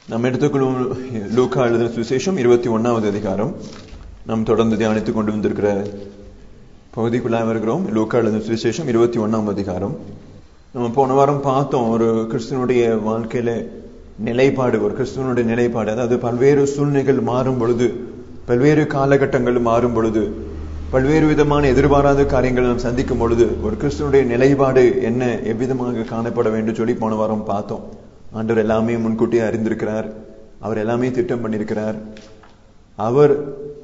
நாம் எடுத்துக்கொள்ளும் லூக்கா எழுதின சுவிசேஷம் இருபத்தி ஒன்னாவது அதிகாரம் நாம் தொடர்ந்து தியானித்துக் கொண்டு வந்திருக்கிற பகுதிக்குள்ளாக வருகிறோம் லூக்கா எழுதின சுவிசேஷம் இருபத்தி ஒன்னாம் அதிகாரம் நம்ம போன வாரம் பார்த்தோம் ஒரு கிறிஸ்தனுடைய வாழ்க்கையில நிலைப்பாடு ஒரு கிறிஸ்துவனுடைய நிலைப்பாடு அதாவது பல்வேறு சூழ்நிலைகள் மாறும் பொழுது பல்வேறு காலகட்டங்கள் மாறும் பொழுது பல்வேறு விதமான எதிர்பாராத காரியங்கள் நாம் சந்திக்கும் பொழுது ஒரு கிறிஸ்துவனுடைய நிலைப்பாடு என்ன எவ்விதமாக காணப்பட வேண்டும் சொல்லி போன வாரம் பார்த்தோம் ஆண்டவர் எல்லாமே முன்கூட்டியே அறிந்திருக்கிறார் அவர் எல்லாமே திட்டம் பண்ணியிருக்கிறார் அவர்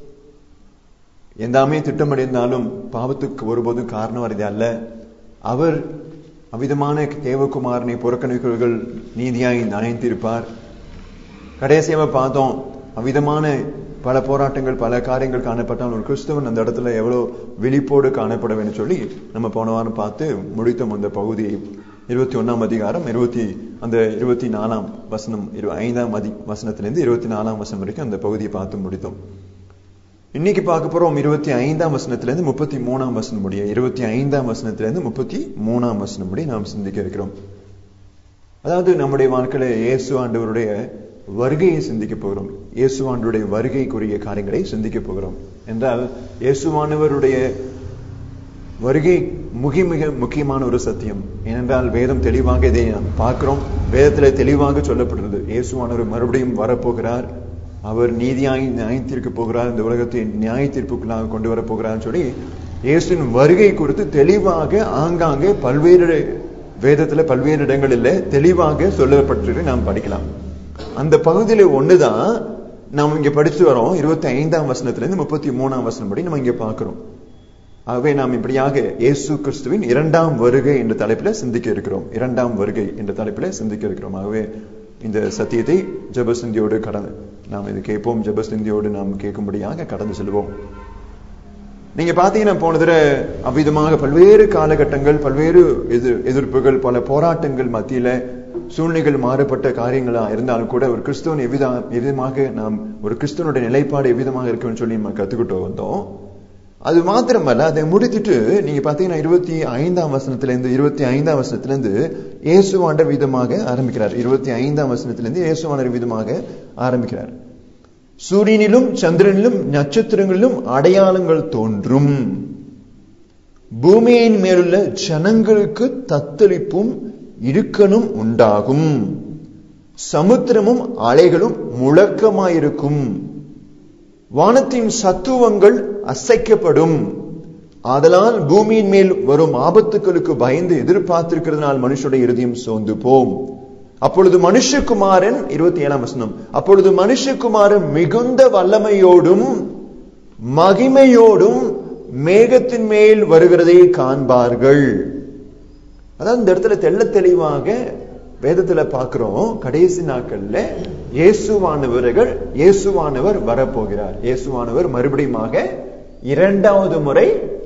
எல்லாமே திட்டம் அடைந்தாலும் பாவத்துக்கு ஒருபோதும் காரணம் அறிது அல்ல அவர் அவ்விதமான தேவகுமாரனை புறக்கணிக்கிறவர்கள் நீதியாய் நனைந்திருப்பார் கடைசியாக பார்த்தோம் அவ்விதமான பல போராட்டங்கள் பல காரியங்கள் காணப்பட்டால் ஒரு கிறிஸ்தவன் அந்த இடத்துல எவ்வளவு விழிப்போடு காணப்பட வேண்டும் சொல்லி நம்ம போன வாரம் பார்த்து முடித்தோம் அந்த பகுதியை இருபத்தி ஒன்னாம் அதிகாரம் இருபத்தி அந்த இருபத்தி நாலாம் வசனம் ஐந்தாம் அதி வசனத்திலிருந்து இருபத்தி நாலாம் வசனம் வரைக்கும் அந்த பகுதியை பார்த்து முடித்தோம் இன்னைக்கு பார்க்க போறோம் இருபத்தி ஐந்தாம் வசனத்திலிருந்து முப்பத்தி மூணாம் வசனம் முடிய இருபத்தி ஐந்தாம் வசனத்திலிருந்து முப்பத்தி மூணாம் வசனம் முடிய நாம் சிந்திக்க இருக்கிறோம் அதாவது நம்முடைய வாழ்க்கையில இயேசு ஆண்டவருடைய வருகையை சிந்திக்க போகிறோம் இயேசுவானுடைய வருகைக்குரிய காரியங்களை சிந்திக்க போகிறோம் என்றால் இயேசுவானவருடைய வருகை மிக மிக முக்கியமான ஒரு சத்தியம் ஏனென்றால் வேதம் தெளிவாக இதை நாம் பார்க்கிறோம் வேதத்துல தெளிவாக சொல்லப்படுறது இயேசுவானவர் மறுபடியும் வரப்போகிறார் அவர் நீதியாய் நியாயத்திற்க போகிறார் இந்த உலகத்தை நியாய தீர்ப்புக்குள்ளாக கொண்டு வர போகிறார் சொல்லி இயேசுவின் வருகை குறித்து தெளிவாக ஆங்காங்கே பல்வேறு வேதத்துல பல்வேறு இடங்களில் தெளிவாக சொல்லப்பட்டிருக்கு நாம் படிக்கலாம் அந்த பகுதியில ஒண்ணுதான் நாம் இங்க படிச்சு வரோம் இருபத்தி ஐந்தாம் வசனத்துல இருந்து முப்பத்தி மூணாம் வசனம் படி நம்ம இங்க பாக்குறோம் ஆகவே நாம் இப்படியாக இயேசு கிறிஸ்துவின் இரண்டாம் வருகை என்ற தலைப்பில சிந்திக்க இருக்கிறோம் இரண்டாம் வருகை என்ற தலைப்பில சிந்திக்க இருக்கிறோம் ஆகவே இந்த சத்தியத்தை ஜபசிந்தியோடு கடந்து நாம் இது கேட்போம் ஜபசிந்தியோடு நாம் கேட்கும்படியாக கடந்து செல்வோம் நீங்க பாத்தீங்கன்னா போன தடவை அவ்விதமாக பல்வேறு காலகட்டங்கள் பல்வேறு எதிர் எதிர்ப்புகள் பல போராட்டங்கள் மத்தியில சூழ்நிலைகள் மாறுபட்ட காரியங்களா இருந்தாலும் கூட ஒரு கிறிஸ்தவன் எவ்விதா எவ்விதமாக நாம் ஒரு கிறிஸ்தவனுடைய நிலைப்பாடு எவ்விதமாக இருக்குன்னு சொல்லி நம்ம கத்துக்கிட்டு வந்தோம் அது மாத்திரமல்ல அதை முடித்துட்டு நீங்க பாத்தீங்கன்னா இருபத்தி ஐந்தாம் வசனத்துல இருந்து இருபத்தி ஐந்தாம் வசனத்துல இருந்து இயேசுவாண்ட விதமாக ஆரம்பிக்கிறார் இருபத்தி ஐந்தாம் வசனத்துல இருந்து இயேசுவாண்டர் விதமாக ஆரம்பிக்கிறார் சூரியனிலும் சந்திரனிலும் நட்சத்திரங்களிலும் அடையாளங்கள் தோன்றும் பூமியின் மேலுள்ள ஜனங்களுக்கு தத்தளிப்பும் இடுக்கணும் உண்டாகும் சமுத்திரமும் அலைகளும் முழக்கமாயிருக்கும் வானத்தின் சத்துவங்கள் அசைக்கப்படும் ஆதலால் பூமியின் மேல் வரும் ஆபத்துக்களுக்கு பயந்து எதிர்பார்த்திருக்கிறதுனால் மனுஷனுடைய இறுதியும் சோர்ந்து போம் அப்பொழுது மனுஷகுமாரன் இருபத்தி ஏழாம் வசனம் அப்பொழுது மனுஷகுமாரன் மிகுந்த வல்லமையோடும் மகிமையோடும் மேகத்தின் மேல் வருகிறதை காண்பார்கள் அதாவது இந்த இடத்துல தெள்ள தெளிவாக வேதத்துல பாக்குறோம் கடைசி நாட்கள்ல இயேசுவானவர்கள் இயேசுவானவர் வரப்போகிறார் இயேசுவானவர் மறுபடியுமாக இரண்டாவது முறை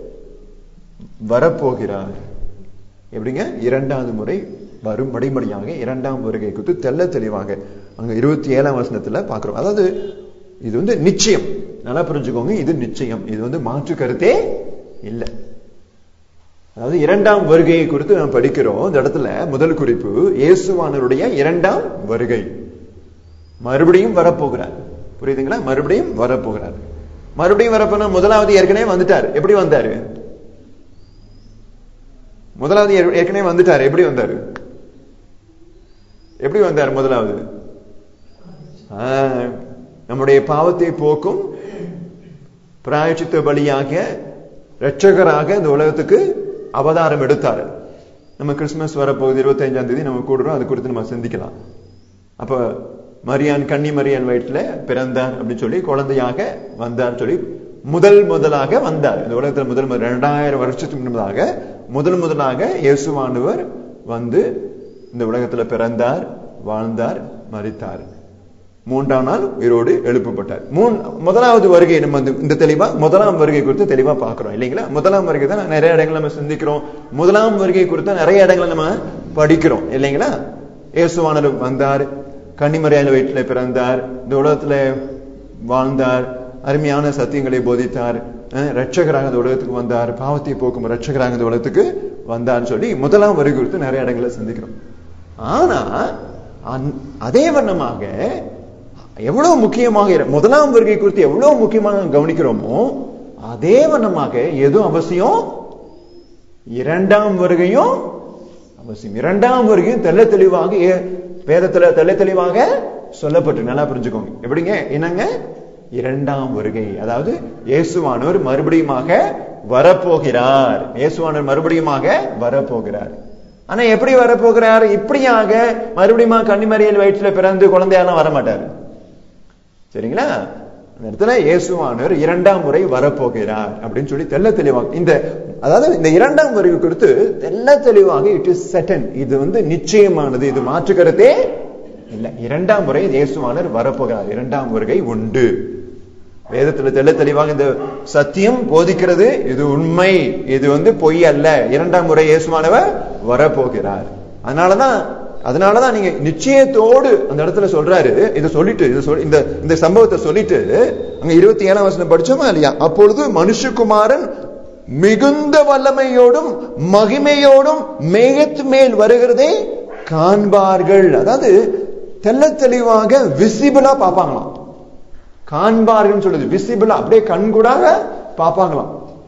வரப்போகிறார் எப்படிங்க இரண்டாவது முறை வரும் மடிமடியாக இரண்டாம் வருகை குறித்து தெல்ல தெளிவாக அங்க இருபத்தி ஏழாம் வசனத்துல பாக்குறோம் அதாவது இது வந்து நிச்சயம் நல்லா புரிஞ்சுக்கோங்க இது நிச்சயம் இது வந்து மாற்று கருத்தே இல்லை அதாவது இரண்டாம் வருகையை குறித்து நாம் படிக்கிறோம் இந்த இடத்துல முதல் குறிப்பு இயேசுவானருடைய இரண்டாம் வருகை மறுபடியும் வரப்போகிறார் புரியுதுங்களா மறுபடியும் வரப்போகிறார் மறுபடியும் வரப்போனா முதலாவது ஏற்கனவே வந்துட்டார் எப்படி வந்தாரு முதலாவது ஏற்கனவே வந்துட்டார் எப்படி வந்தாரு எப்படி வந்தார் முதலாவது நம்முடைய பாவத்தை போக்கும் பிராயச்சித்த பலியாக ரட்சகராக இந்த உலகத்துக்கு அவதாரம் எடுத்தாரு நம்ம கிறிஸ்துமஸ் வரப்போகுது இருபத்தி அஞ்சாம் தேதி நம்ம கூடுறோம் அது குறித்து நம்ம சிந்திக்கலாம் அப்ப மரியான் கன்னி மரியான் வயிற்றுல பிறந்தார் அப்படின்னு சொல்லி குழந்தையாக வந்தார் சொல்லி முதல் முதலாக வந்தார் இந்த உலகத்துல முதல் இரண்டாயிரம் வருஷத்துக்கு முன்னதாக முதல் முதலாக இயேசுவானவர் வந்து இந்த உலகத்துல பிறந்தார் வாழ்ந்தார் மறித்தார் மூன்றாம் நாள் உயிரோடு எழுப்பப்பட்டார் மூன் முதலாவது வருகை நம்ம இந்த தெளிவா முதலாம் வருகை குறித்து தெளிவா பாக்குறோம் இல்லைங்களா முதலாம் வருகை தான் நிறைய இடங்கள் நம்ம சிந்திக்கிறோம் முதலாம் வருகை குறித்து நிறைய இடங்களை நம்ம படிக்கிறோம் இல்லைங்களா இயேசுவானர் வந்தார் கன்னிமறையான வயிற்றுல பிறந்தார் இந்த உலகத்துல வாழ்ந்தார் அருமையான சத்தியங்களை போதித்தார் ரட்சகராக இந்த உலகத்துக்கு வந்தார் பாவத்தை போக்கும் ரட்சகராக இந்த உலகத்துக்கு வந்தார்னு சொல்லி முதலாம் வருகை குறித்து நிறைய இடங்களை சிந்திக்கிறோம் ஆனா அந்- அதே வண்ணமாக எவ்வளவு முக்கியமாக இரு- முதலாம் வருகை குறித்து எவ்வளவு முக்கியமாக கவனிக்கிறோமோ அதே வண்ணமாக எதுவும் அவசியம் இரண்டாம் வருகையும் அவசியம் இரண்டாம் வருகையும் தெள்ள தெளிவாக ஏ- வேதத்துல தெள்ள தெளிவாக சொல்லப்பட்டு நல்லா புரிஞ்சுக்கோங்க எப்படிங்க என்னங்க இரண்டாம் வருகை அதாவது இயேசுவானவர் மறுபடியுமாக வரப்போகிறார் இயேசுவானவர் மறுபடியுமாக வரப்போகிறார் ஆனா எப்படி வரப்போகிறார் இப்படியாக மறுபடியும் கன்னிமறியல் வயிற்றுல பிறந்து குழந்தையெல்லாம் வர மாட்டாரு சரிங்களா அந்த இடத்துல இயேசுவானவர் இரண்டாம் முறை வரப்போகிறார் அப்படின்னு சொல்லி தெள்ள தெளிவாக இந்த அதாவது இந்த இரண்டாம் வருகை குறித்து தெள்ள தெளிவாக இட் இஸ் செட்டன் இது வந்து நிச்சயமானது இது மாற்று கருத்தே இல்ல இரண்டாம் முறை இயேசுவானவர் வரப்போகிறார் இரண்டாம் வருகை உண்டு வேதத்துல தெள்ள தெளிவாக இந்த சத்தியம் போதிக்கிறது இது உண்மை இது வந்து பொய் அல்ல இரண்டாம் முறை இயேசுவானவர் வரப்போகிறார் அதனாலதான் அதனாலதான் நீங்க நிச்சயத்தோடு அந்த இடத்துல சொல்றாரு இதை சொல்லிட்டு இது சொல்- இந்த இந்த சம்பவத்தை சொல்லிட்டு அங்க இருபத்தி ஏழாம் வசனம் படிச்சோமா இல்லையா அப்பொழுது மனுஷகுமாரன் மிகுந்த வல்லமையோடும் மகிமையோடும் மேகத்து மேல் வருகிறதை காண்பார்கள் அதாவது தெள்ள தெளிவாக விசிபிளா பார்ப்பாங்களாம் காண்பார்கள் சொல்லுது விசிபிளா அப்படியே கண்கூடாக பார்ப்பாங்களாம்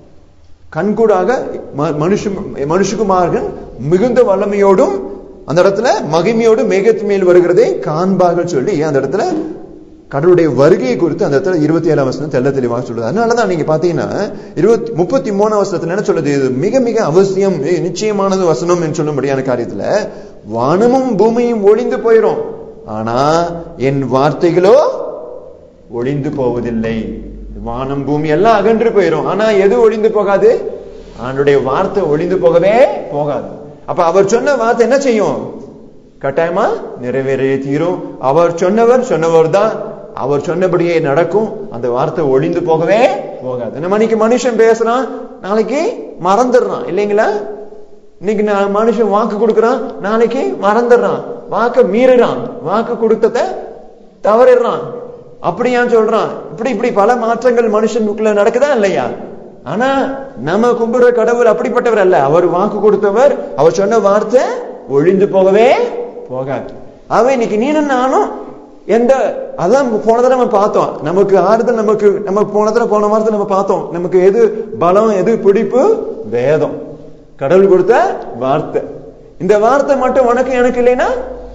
கண்கூடாக ம- மனுஷ மனுஷகுமார்கள் மிகுந்த வல்லமையோடும் அந்த இடத்துல மகிமையோடு மேகத்து மேல் வருகிறதை காண்பார்கள் சொல்லி அந்த இடத்துல கடவுளுடைய வருகையை குறித்து அந்த இடத்துல இருபத்தி ஏழாம் வசனம் தெள்ள தெளிவாக சொல்லுது அதனாலதான் நீங்க பாத்தீங்கன்னா இருபத்தி முப்பத்தி மூணாம் வசனத்துல என்ன சொல்லுது இது மிக மிக அவசியம் ஏய், நிச்சயமானது வசனம் என்று சொல்லும்படியான காரியத்துல வானமும் பூமியும் ஒளிந்து போயிரும் ஆனா என் வார்த்தைகளோ ஒளிந்து போவதில்லை வானம் பூமி எல்லாம் அகன்று போயிரும் ஆனா எது ஒளிந்து போகாது ஆண்டுடைய வார்த்தை ஒளிந்து போகவே போகாது அப்ப அவர் சொன்ன வார்த்தை என்ன செய்யும் கட்டாயமா நிறைவேறியே தீரும் அவர் சொன்னவர் சொன்னவர் தான் அவர் சொன்னபடியே நடக்கும் அந்த வார்த்தை ஒளிந்து போகவே போகாது நம்ம இன்னைக்கு மனுஷன் பேசுறான் நாளைக்கு மறந்துடுறான் இல்லைங்களா இன்னைக்கு நான் மனுஷன் வாக்கு கொடுக்கறான் நாளைக்கு மறந்துடுறான் வாக்க மீறுறான் வாக்கு கொடுத்தத தவறிடுறான் அப்படியா சொல்றான் இப்படி இப்படி பல மாற்றங்கள் மனுஷனுக்குள்ள நடக்குதா இல்லையா ஆனா நம்ம கும்பிடுற கடவுள் அப்படிப்பட்டவர் அல்ல அவர் வாக்கு கொடுத்தவர் அவர் சொன்ன வார்த்தை ஒழிந்து போகவே போகாது அவன் இன்னைக்கு நீனும் நானும் எந்த அதான் போன தடவை நம்ம பார்த்தோம் நமக்கு ஆறுதல் நமக்கு நம்ம போன தடவை போன வாரத்தில் நம்ம பார்த்தோம் நமக்கு எது பலம் எது பிடிப்பு வேதம் கடவுள் கொடுத்த வார்த்தை இந்த வார்த்தை மட்டும் உனக்கு எனக்கு இல்லைன்னா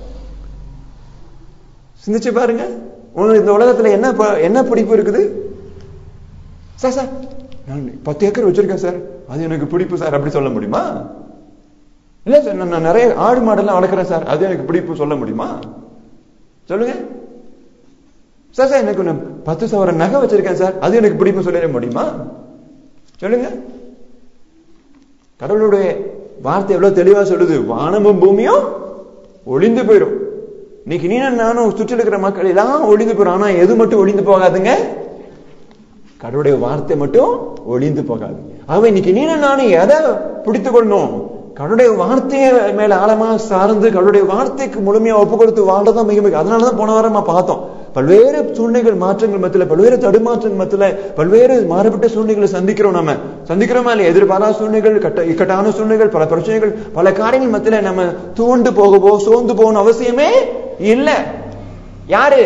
சிந்திச்சு பாருங்க உங்களுக்கு இந்த உலகத்துல என்ன ப- என்ன பிடிப்பு இருக்குது சார் சார் நான் பத்து ஏக்கர் வச்சிருக்கேன் சார் அது எனக்கு பிடிப்பு சார் அப்படி சொல்ல முடியுமா இல்ல சார் நான் நான் நிறைய ஆடு மாடெல்லாம் வளர்க்குறேன் சார் அது எனக்கு பிடிப்பு சொல்ல முடியுமா சொல்லுங்க சார் சார் எனக்கு நான் பத்து சவரம் நகை வச்சிருக்கேன் சார் அது எனக்கு பிடிப்பு சொல்லிட முடியுமா சொல்லுங்க கடவுளுடைய வார்த்தை எவ்வளவு தெளிவா சொல்லுது வானமும் பூமியும் ஒளிந்து போயிடும் இன்னைக்கு நீ நானும் சுற்றி இருக்கிற மக்கள் எல்லாம் ஒளிந்து போயிடும் ஆனா எது மட்டும் ஒளிந்து போகாதுங்க கடவுளுடைய வார்த்தை மட்டும் ஒளிந்து போகாது அவன் இன்னைக்கு நீ நானும் எதை பிடித்துக் கொள்ளணும் கடவுளுடைய வார்த்தையை மேல ஆழமா சார்ந்து கடவுளுடைய வார்த்தைக்கு முழுமையா ஒப்பு கொடுத்து வாழ்றதான் மிக மிக அதனாலதான் போன வாரம் நம்ம பார்த்தோம் பல்வேறு சூழ்நிலைகள் மாற்றங்கள் மத்தியில பல்வேறு தடுமாற்றங்கள் மத்தியில பல்வேறு மாறுபட்ட சூழ்நிலைகளை சந்திக்கிறோம் நம்ம சந்திக்கிறோமா இல்லையா எதிர்பாராத சூழ்நிலைகள் கட்ட இக்கட்டான சூழ்நிலைகள் பல பிரச்சனைகள் பல காரியங்கள் மத்தியில நம்ம தூண்டு போகவோ சோர்ந்து போகணும் அவசியமே இல்ல யாரு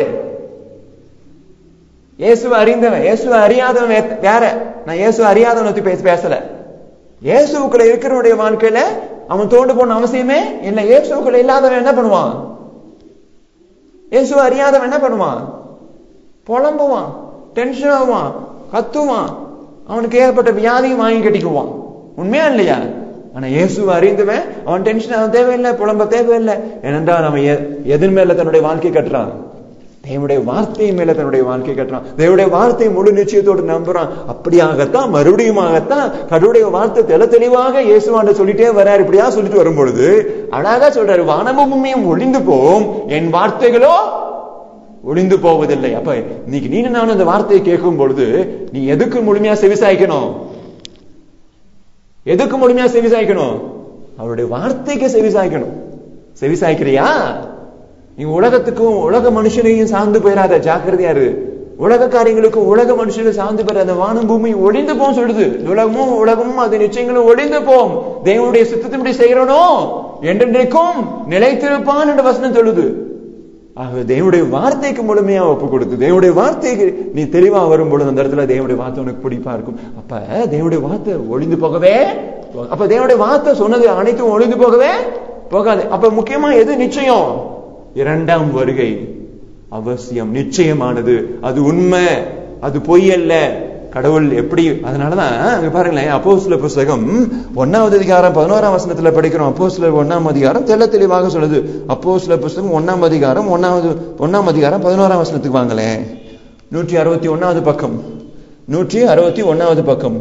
இயேசுவை அறிந்தவன் இயேசுவை அறியாதவன் வே- வேற நான் இயேசுவை அறியாதவன் பத்தி பேச பேசல இயேசுக்குள்ள இருக்கிறவனுடைய வாழ்க்கையில அவன் தோண்டு போன அவசியமே இல்ல இயேசுக்குள்ள இல்லாதவன் என்ன பண்ணுவான் இயேசுவை அறியாதவன் என்ன பண்ணுவான் புலம்புவான் டென்ஷன் ஆகுவான் கத்துவான் அவனுக்கு ஏற்பட்ட வியாதியும் வாங்கி கட்டிக்குவான் உண்மையா இல்லையா ஆனா இயேசுவை அறிந்தவன் அவன் டென்ஷன் ஆக தேவையில்லை புலம்ப தேவையில்லை ஏனென்றால் அவன் எ- எதன் மேல தன்னுடைய வாழ்க்கை கட்டுறான் தேவனுடைய வார்த்தை மேல தன்னுடைய வாழ்க்கை கட்டுறான் தேவனுடைய வார்த்தை முழு நிச்சயத்தோடு நம்புறான் அப்படியாகத்தான் மறுபடியுமாகத்தான் கடவுளுடைய வார்த்தை தெல தெளிவாக இயேசுவாண்ட சொல்லிட்டே வர்றாரு இப்படியா சொல்லிட்டு வரும் பொழுது அழகா சொல்றாரு வானமும் பூமியும் ஒளிந்து போம் என் வார்த்தைகளோ ஒளிந்து போவதில்லை அப்ப இன்னைக்கு நீ நானும் இந்த வார்த்தையை கேட்கும் பொழுது நீ எதுக்கு முழுமையா செவிசாய்க்கணும் எதுக்கு முழுமையா செவிசாய்க்கணும் அவருடைய வார்த்தைக்கு செவிசாய்க்கணும் செவிசாய்க்கிறியா நீ உலகத்துக்கும் உலக மனுஷனையும் சார்ந்து போயிடாத ஜாக்கிரதையா இரு உலக காரியங்களுக்கும் உலக மனுஷனுக்கு சார்ந்து போயிடாத வானம் பூமி ஒளிந்து போம் சொல்லுது உலகமும் உலகமும் அது நிச்சயங்களும் ஒளிந்து போம் தேவனுடைய சித்தத்தின்படி செய்யறனோ என்றென்றைக்கும் நிலைத்திருப்பான் என்ற வசனம் சொல்லுது ஆகவே தேவனுடைய வார்த்தைக்கு முழுமையா ஒப்பு கொடுத்து தேவனுடைய வார்த்தைக்கு நீ தெளிவா வரும் பொழுது அந்த இடத்துல தேவனுடைய வார்த்தை உனக்கு பிடிப்பா இருக்கும் அப்ப தேவனுடைய வார்த்தை ஒளிந்து போகவே அப்ப தேவனுடைய வார்த்தை சொன்னது அனைத்தும் ஒளிந்து போகவே போகாது அப்ப முக்கியமா எது நிச்சயம் இரண்டாம் வருகை அவசியம் நிச்சயமானது அது உண்மை அது பொய் அல்ல கடவுள் எப்படி அதனாலதான் அங்க பாருங்களேன் அப்போஸ்ல புஸ்தகம் ஒன்னாவது அதிகாரம் பதினோராம் வசனத்துல படிக்கிறோம் அப்போஸ்ல ஒன்னாம் அதிகாரம் தெள்ள தெளிவாக சொல்லுது அப்போஸ்ல புஸ்தகம் ஒன்னாம் அதிகாரம் ஒன்னாவது ஒன்னாம் அதிகாரம் பதினோராம் வசனத்துக்கு வாங்களேன் நூற்றி அறுபத்தி ஒன்னாவது பக்கம் நூற்றி அறுபத்தி ஒன்னாவது பக்கம்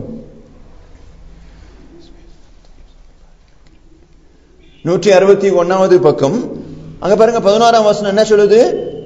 நூற்றி அறுபத்தி ஒன்னாவது பக்கம் அங்க பாருங்க பதினோராம் வசனம் என்ன சொல்லுது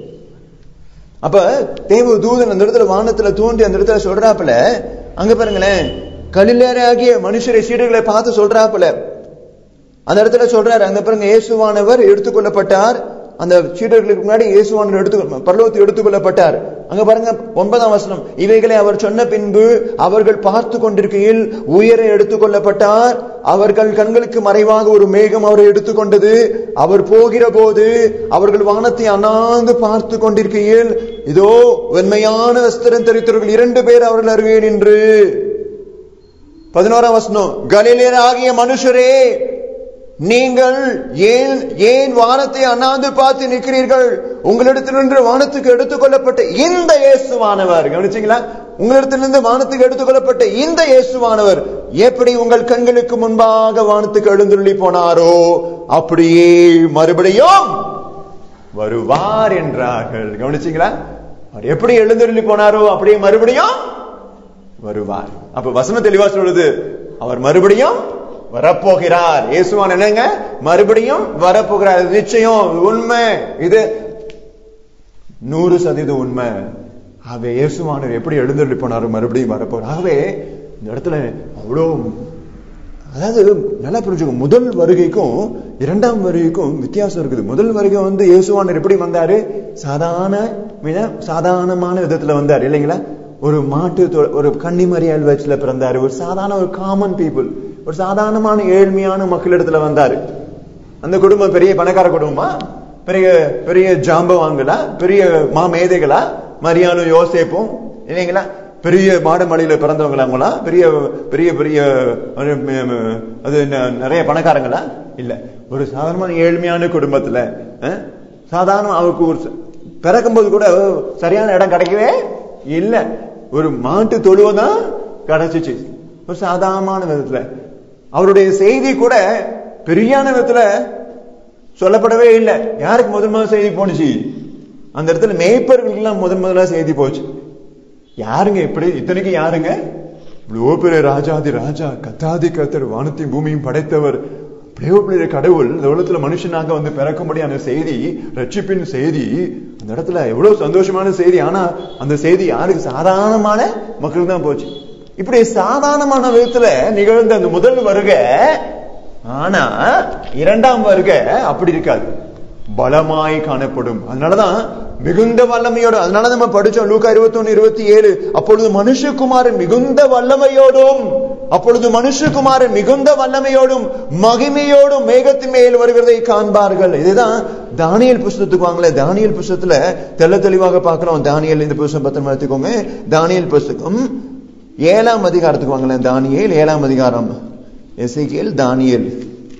அப்ப தேவ தூதன் அந்த இடத்துல வானத்துல தோன்றி அந்த இடத்துல சொல்றாப்புல அங்க பாருங்களேன் கலிலேராகிய மனுஷரை சீடர்களை பார்த்து சொல்றாப்புல அந்த இடத்துல சொல்றாரு அங்க பாருங்க இயேசுவானவர் எடுத்துக்கொள்ளப்பட்டார் அந்த சீடர்களுக்கு முன்னாடி இயேசுவானவர் எடுத்து பரலோகத்தை எடுத்துக்கொள்ளப்பட்டார் அங்க பாருங்க ஒன்பதாம் வசனம் இவைகளை அவர் சொன்ன பின்பு அவர்கள் பார்த்து கொண்டிருக்கையில் உயர எடுத்துக்கொள்ளப்பட்டார் அவர்கள் கண்களுக்கு மறைவாக ஒரு மேகம் அவரை எடுத்துக்கொண்டது அவர் போகிற போது அவர்கள் வானத்தை அண்ணாந்து பார்த்து கொண்டிருக்கையில் இதோ வெண்மையான வஸ்திரம் தரித்தவர்கள் இரண்டு பேர் அவர்கள் அருகே நின்று பதினோராம் வசனம் கலிலேயர் ஆகிய மனுஷரே நீங்கள் ஏன் ஏன் வானத்தை அண்ணாந்து பார்த்து நிற்கிறீர்கள் உங்களிடத்திலிருந்து வானத்துக்கு எடுத்துக்கொள்ளப்பட்ட இந்த இயேசுவானவர் கவனிச்சீங்களா உங்களிடத்திலிருந்து வானத்துக்கு எடுத்துக்கொள்ளப்பட்ட இந்த இயேசுவானவர் எப்படி உங்கள் கண்களுக்கு முன்பாக வானத்துக்கு எழுந்துள்ளி போனாரோ அப்படியே மறுபடியும் வருவார் என்றார்கள் கவனிச்சீங்களா அவர் எப்படி எழுந்துள்ளி போனாரோ அப்படியே மறுபடியும் வருவார் அப்ப வசனம் தெளிவா சொல்லுது அவர் மறுபடியும் வரப்போகிறார் இயேசுவான் என்னங்க மறுபடியும் வரப்போகிறார் இது நிச்சயம் இது உண்மை இது நூறு சதவீதம் உண்மை ஆகவே இயேசுவானர் எப்படி எழுந்தருளி போனாரோ மறுபடியும் வரப்போறார் ஆகவே இந்த இடத்துல அவ்வளோ அதாவது நல்லா புரிஞ்சுக்கோ முதல் வருகைக்கும் இரண்டாம் வருகைக்கும் வித்தியாசம் இருக்குது முதல் வருகை வந்து இயேசுவானர் எப்படி வந்தாரு சாதாரண மிக சாதாரணமான விதத்துல வந்தார் இல்லைங்களா ஒரு மாட்டு தொ- ஒரு கன்னிமரியால் வயசுல பிறந்தாரு ஒரு சாதாரண ஒரு காமன் பீப்புள் ஒரு சாதாரணமான ஏழ்மையான மக்களிடத்துல வந்தாரு அந்த குடும்பம் பெரிய பணக்கார குடும்பமா பெரிய பெரிய ஜாம்பவான்களா பெரிய மாமேதைகளா மரியாளும் யோசேப்பும் இல்லைங்களா பெரிய மாடமலையில பிறந்தவங்களாங்களா பெரிய பெரிய பெரிய ஒரு, ம், ம், அது ந- நிறைய பணக்காரங்களா இல்ல ஒரு சாதாரணமான ஏழ்மையான குடும்பத்துல அஹ், சாதாரண அவருக்கு ஒரு ச- பிறக்கும்போது கூட சரியான இடம் கிடைக்கவே இல்ல ஒரு மாட்டு தொழுவதான் கிடைச்சிச்சு ஒரு சாதாரணமான விதத்துல அவருடைய செய்தி கூட பெரியான விதத்துல சொல்லப்படவே இல்லை யாருக்கு முதல் முதல் செய்தி போனுச்சு அந்த இடத்துல மேய்ப்பர்களுக்கு எல்லாம் முதல் முதலா செய்தி போச்சு யாருங்க இப்படி இத்தனைக்கு யாருங்க இவ்வளோ பெரிய ராஜாதி ராஜா கத்தாதி கத்தர் வானத்தையும் பூமியும் படைத்தவர் அப்படியே பெரிய கடவுள் இந்த உலகத்துல மனுஷனாக வந்து பிறக்கும்படியான செய்தி ரட்சிப்பின் செய்தி அந்த இடத்துல எவ்வளவு சந்தோஷமான செய்தி ஆனா அந்த செய்தி யாருக்கு சாதாரணமான மக்களுக்கு தான் போச்சு இப்படி சாதாரணமான விதத்துல நிகழ்ந்த அந்த முதல் வருகை ஆனா இரண்டாம் வருகை அப்படி இருக்காது பலமாய் காணப்படும் அதனாலதான் மிகுந்த வல்லமையோடு அதனால நம்ம படிச்சோம் லூக்கா இருபத்தி ஒன்னு இருபத்தி ஏழு அப்பொழுது மனுஷகுமாரன் மிகுந்த வல்லமையோடும் அப்பொழுது மனுஷகுமாரன் மிகுந்த வல்லமையோடும் மகிமையோடும் மேகத்தின் மேல் வருகிறதை காண்பார்கள் இதுதான் தானியல் புஸ்தகத்துக்கு வாங்கல தானியல் புஸ்தகத்துல தெள்ள தெளிவாக பார்க்கிறோம் தானியல் இந்த புஸ்தகம் பத்திரமா எடுத்துக்கோங்க தானியல் புஸ்தகம் ஏழாம் அதிகாரத்துக்கு வாங்கல தானியேல் ஏழாம் அதிகாரம் எசேக்கியேல் தானியேல்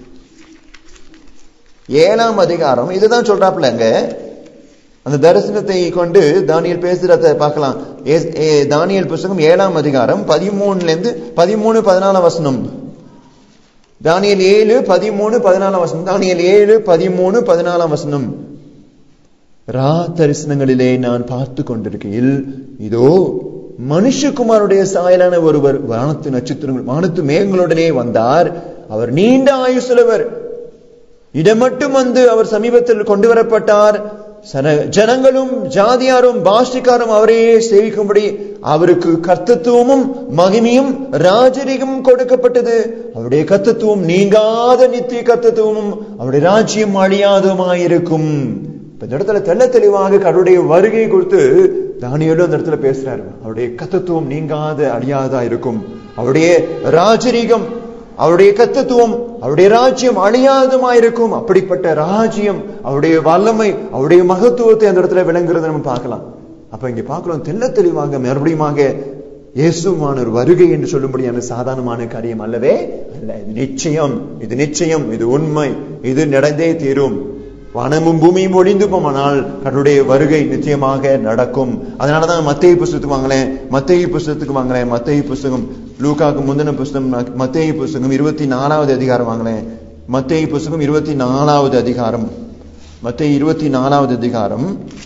ஏழாம் அதிகாரம் இதுதான் சொல்றாப்புல அங்க அந்த தரிசனத்தை கொண்டு தானியல் பேசுறத பார்க்கலாம் ஏஸ்- ஏ, தானியேல் புஸ்தகம் ஏழாம் அதிகாரம் பதிமூணுல இருந்து பதிமூணு பதினாலாம் வசனம் தானியல் ஏழு பதிமூணு பதினாலாம் வசனம் தானியல் ஏழு பதிமூணு பதினாலாம் வசனம் ரா தரிசனங்களிலே நான் பார்த்து கொண்டிருக்கையில் இதோ மனுஷகுமாருடைய சாயலான ஒருவர் வானத்து நட்சத்திரங்கள் வானத்து மேகங்களுடனே வந்தார் அவர் நீண்ட ஆயுசுள்ளவர் இடமட்டும் வந்து அவர் சமீபத்தில் கொண்டு வரப்பட்டார் சன- ஜனங்களும் ஜாதியாரும் பாஷிக்காரும் அவரையே சேவிக்கும்படி அவருக்கு கர்த்தத்துவமும் மகிமையும் ராஜரிகமும் கொடுக்கப்பட்டது அவருடைய கர்த்தத்துவம் நீங்காத நித்திய கர்த்தத்துவமும் அவருடைய ராஜ்யம் அழியாததுமாயிருக்கும் இப்ப இந்த இடத்துல தெள்ள தெளிவாக கடவுளுடைய வருகை கொடுத்து தானியலும் அந்த இடத்துல பேசுறாரு அவருடைய கர்த்தத்துவம் நீங்காத அழியாததா இருக்கும் அவருடைய ராஜரிகம் அவருடைய கத்தத்துவம் அவருடைய ராஜ்யம் அழியாததுமாயிருக்கும் அப்படிப்பட்ட ராஜ்யம் அவருடைய வல்லமை அவருடைய மகத்துவத்தை அந்த இடத்துல விளங்குறத நம்ம பார்க்கலாம் அப்ப இங்க பார்க்கிறோம் தெல்ல தெளிவாக மறுபடியுமாக இயேசுவான ஒரு வருகை என்று சொல்லும்படியான சாதாரணமான காரியம் அல்லவே அல்ல இது நிச்சயம் இது நிச்சயம் இது உண்மை இது நடந்தே தீரும் வானமும் பூமியும் ஒழிந்து போமானால் கடவுளுடைய வருகை நிச்சயமாக நடக்கும் அதனாலதான் மத்திய புஸ்தகத்துக்கு வாங்களேன் மத்திய புஸ்தகத்துக்கு வாங்களேன் மத்திய புஸ்தகம் லூக்காக்கு முந்தின புஸ்தகம் மத்திய புஸ்தகம் இருபத்தி நாலாவது அதிகாரம் வாங்களேன் மத்திய புஸ்தகம் இருபத்தி நாலாவது அதிகாரம் மத்திய இருபத்தி நாலாவது அதிகாரம்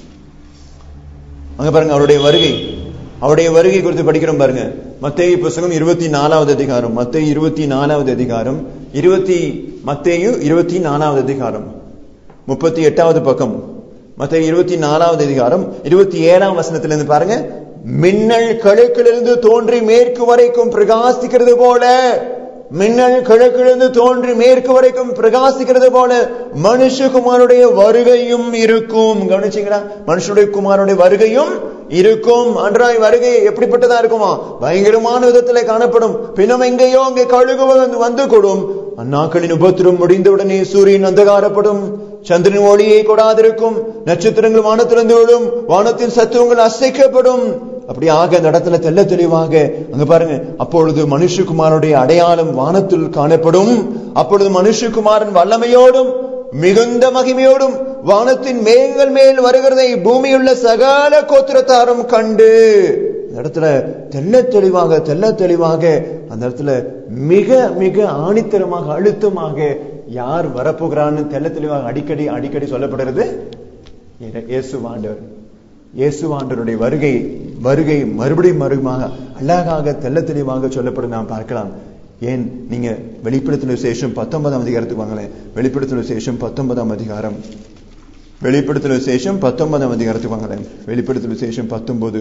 அங்க பாருங்க அவருடைய வருகை அவருடைய வருகை குறித்து படிக்கிறோம் பாருங்க மத்தேயு புஸ்தகம் இருபத்தி நாலாவது அதிகாரம் மத்தேயு இருபத்தி நாலாவது அதிகாரம் இருபத்தி மத்தேயு இருபத்தி நாலாவது அதிகாரம் முப்பத்தி எட்டாவது பக்கம் மத்தேயு இருபத்தி நாலாவது அதிகாரம் இருபத்தி ஏழாம் வசனத்திலிருந்து பாருங்க மின்னல் கழுக்கிலிருந்து தோன்றி மேற்கு வரைக்கும் பிரகாசிக்கிறது போல மின்னல் கிழக்கிலிருந்து தோன்றி மேற்கு வரைக்கும் பிரகாசிக்கிறது போல மனுஷகுமாருடைய வருகையும் இருக்கும் கவனிச்சீங்களா மனுஷனுடைய குமாருடைய வருகையும் இருக்கும் அன்றாய் வருகை எப்படிப்பட்டதா இருக்குமா பயங்கரமான விதத்துல காணப்படும் பின்னும் எங்கேயோ அங்கே கழுகு வந்து வந்து கொடும் அந்நாட்களின் உபத்திரம் முடிந்தவுடனே சூரியன் அந்தகாரப்படும் சந்திரன் ஒளியை கொடாதிருக்கும் நட்சத்திரங்கள் வானத்திலிருந்து விடும் வானத்தின் சத்துவங்கள் அசைக்கப்படும் அப்படியாக அந்த இடத்துல தெல்ல தெளிவாக அங்க பாருங்க அப்பொழுது மனுஷகுமாரனுடைய அடையாளம் வானத்தில் காணப்படும் அப்பொழுது மனுஷகுமாரன் வல்லமையோடும் மிகுந்த மகிமையோடும் வானத்தின் மேகங்கள் மேல் வருகிறதை பூமியுள்ள சகல கோத்திரத்தாரும் கண்டு அந்த இடத்துல தெல்ல தெளிவாக தெல்ல தெளிவாக அந்த இடத்துல மிக மிக ஆணித்தரமாக அழுத்தமாக யார் வரப்போகிறான்னு தெல்ல தெளிவாக அடிக்கடி அடிக்கடி சொல்லப்படுறது இயேசுவாண்டவர் இயேசுவாண்டருடைய வருகை வருகை மறுபடியும் மறுபடியும் அழகாக தெல்ல தெளிவாக சொல்லப்படும் நாம் பார்க்கலாம் ஏன் நீங்க வெளிப்படுத்தின விசேஷம் பத்தொன்பதாம் அதிகாரத்துக்கு வாங்களேன் வெளிப்படுத்தின விசேஷம் பத்தொன்பதாம் அதிகாரம் வெளிப்படுத்தின விசேஷம் பத்தொன்பதாம் அதிகாரத்துக்கு வாங்களேன் வெளிப்படுத்தின விசேஷம் பத்தொன்பது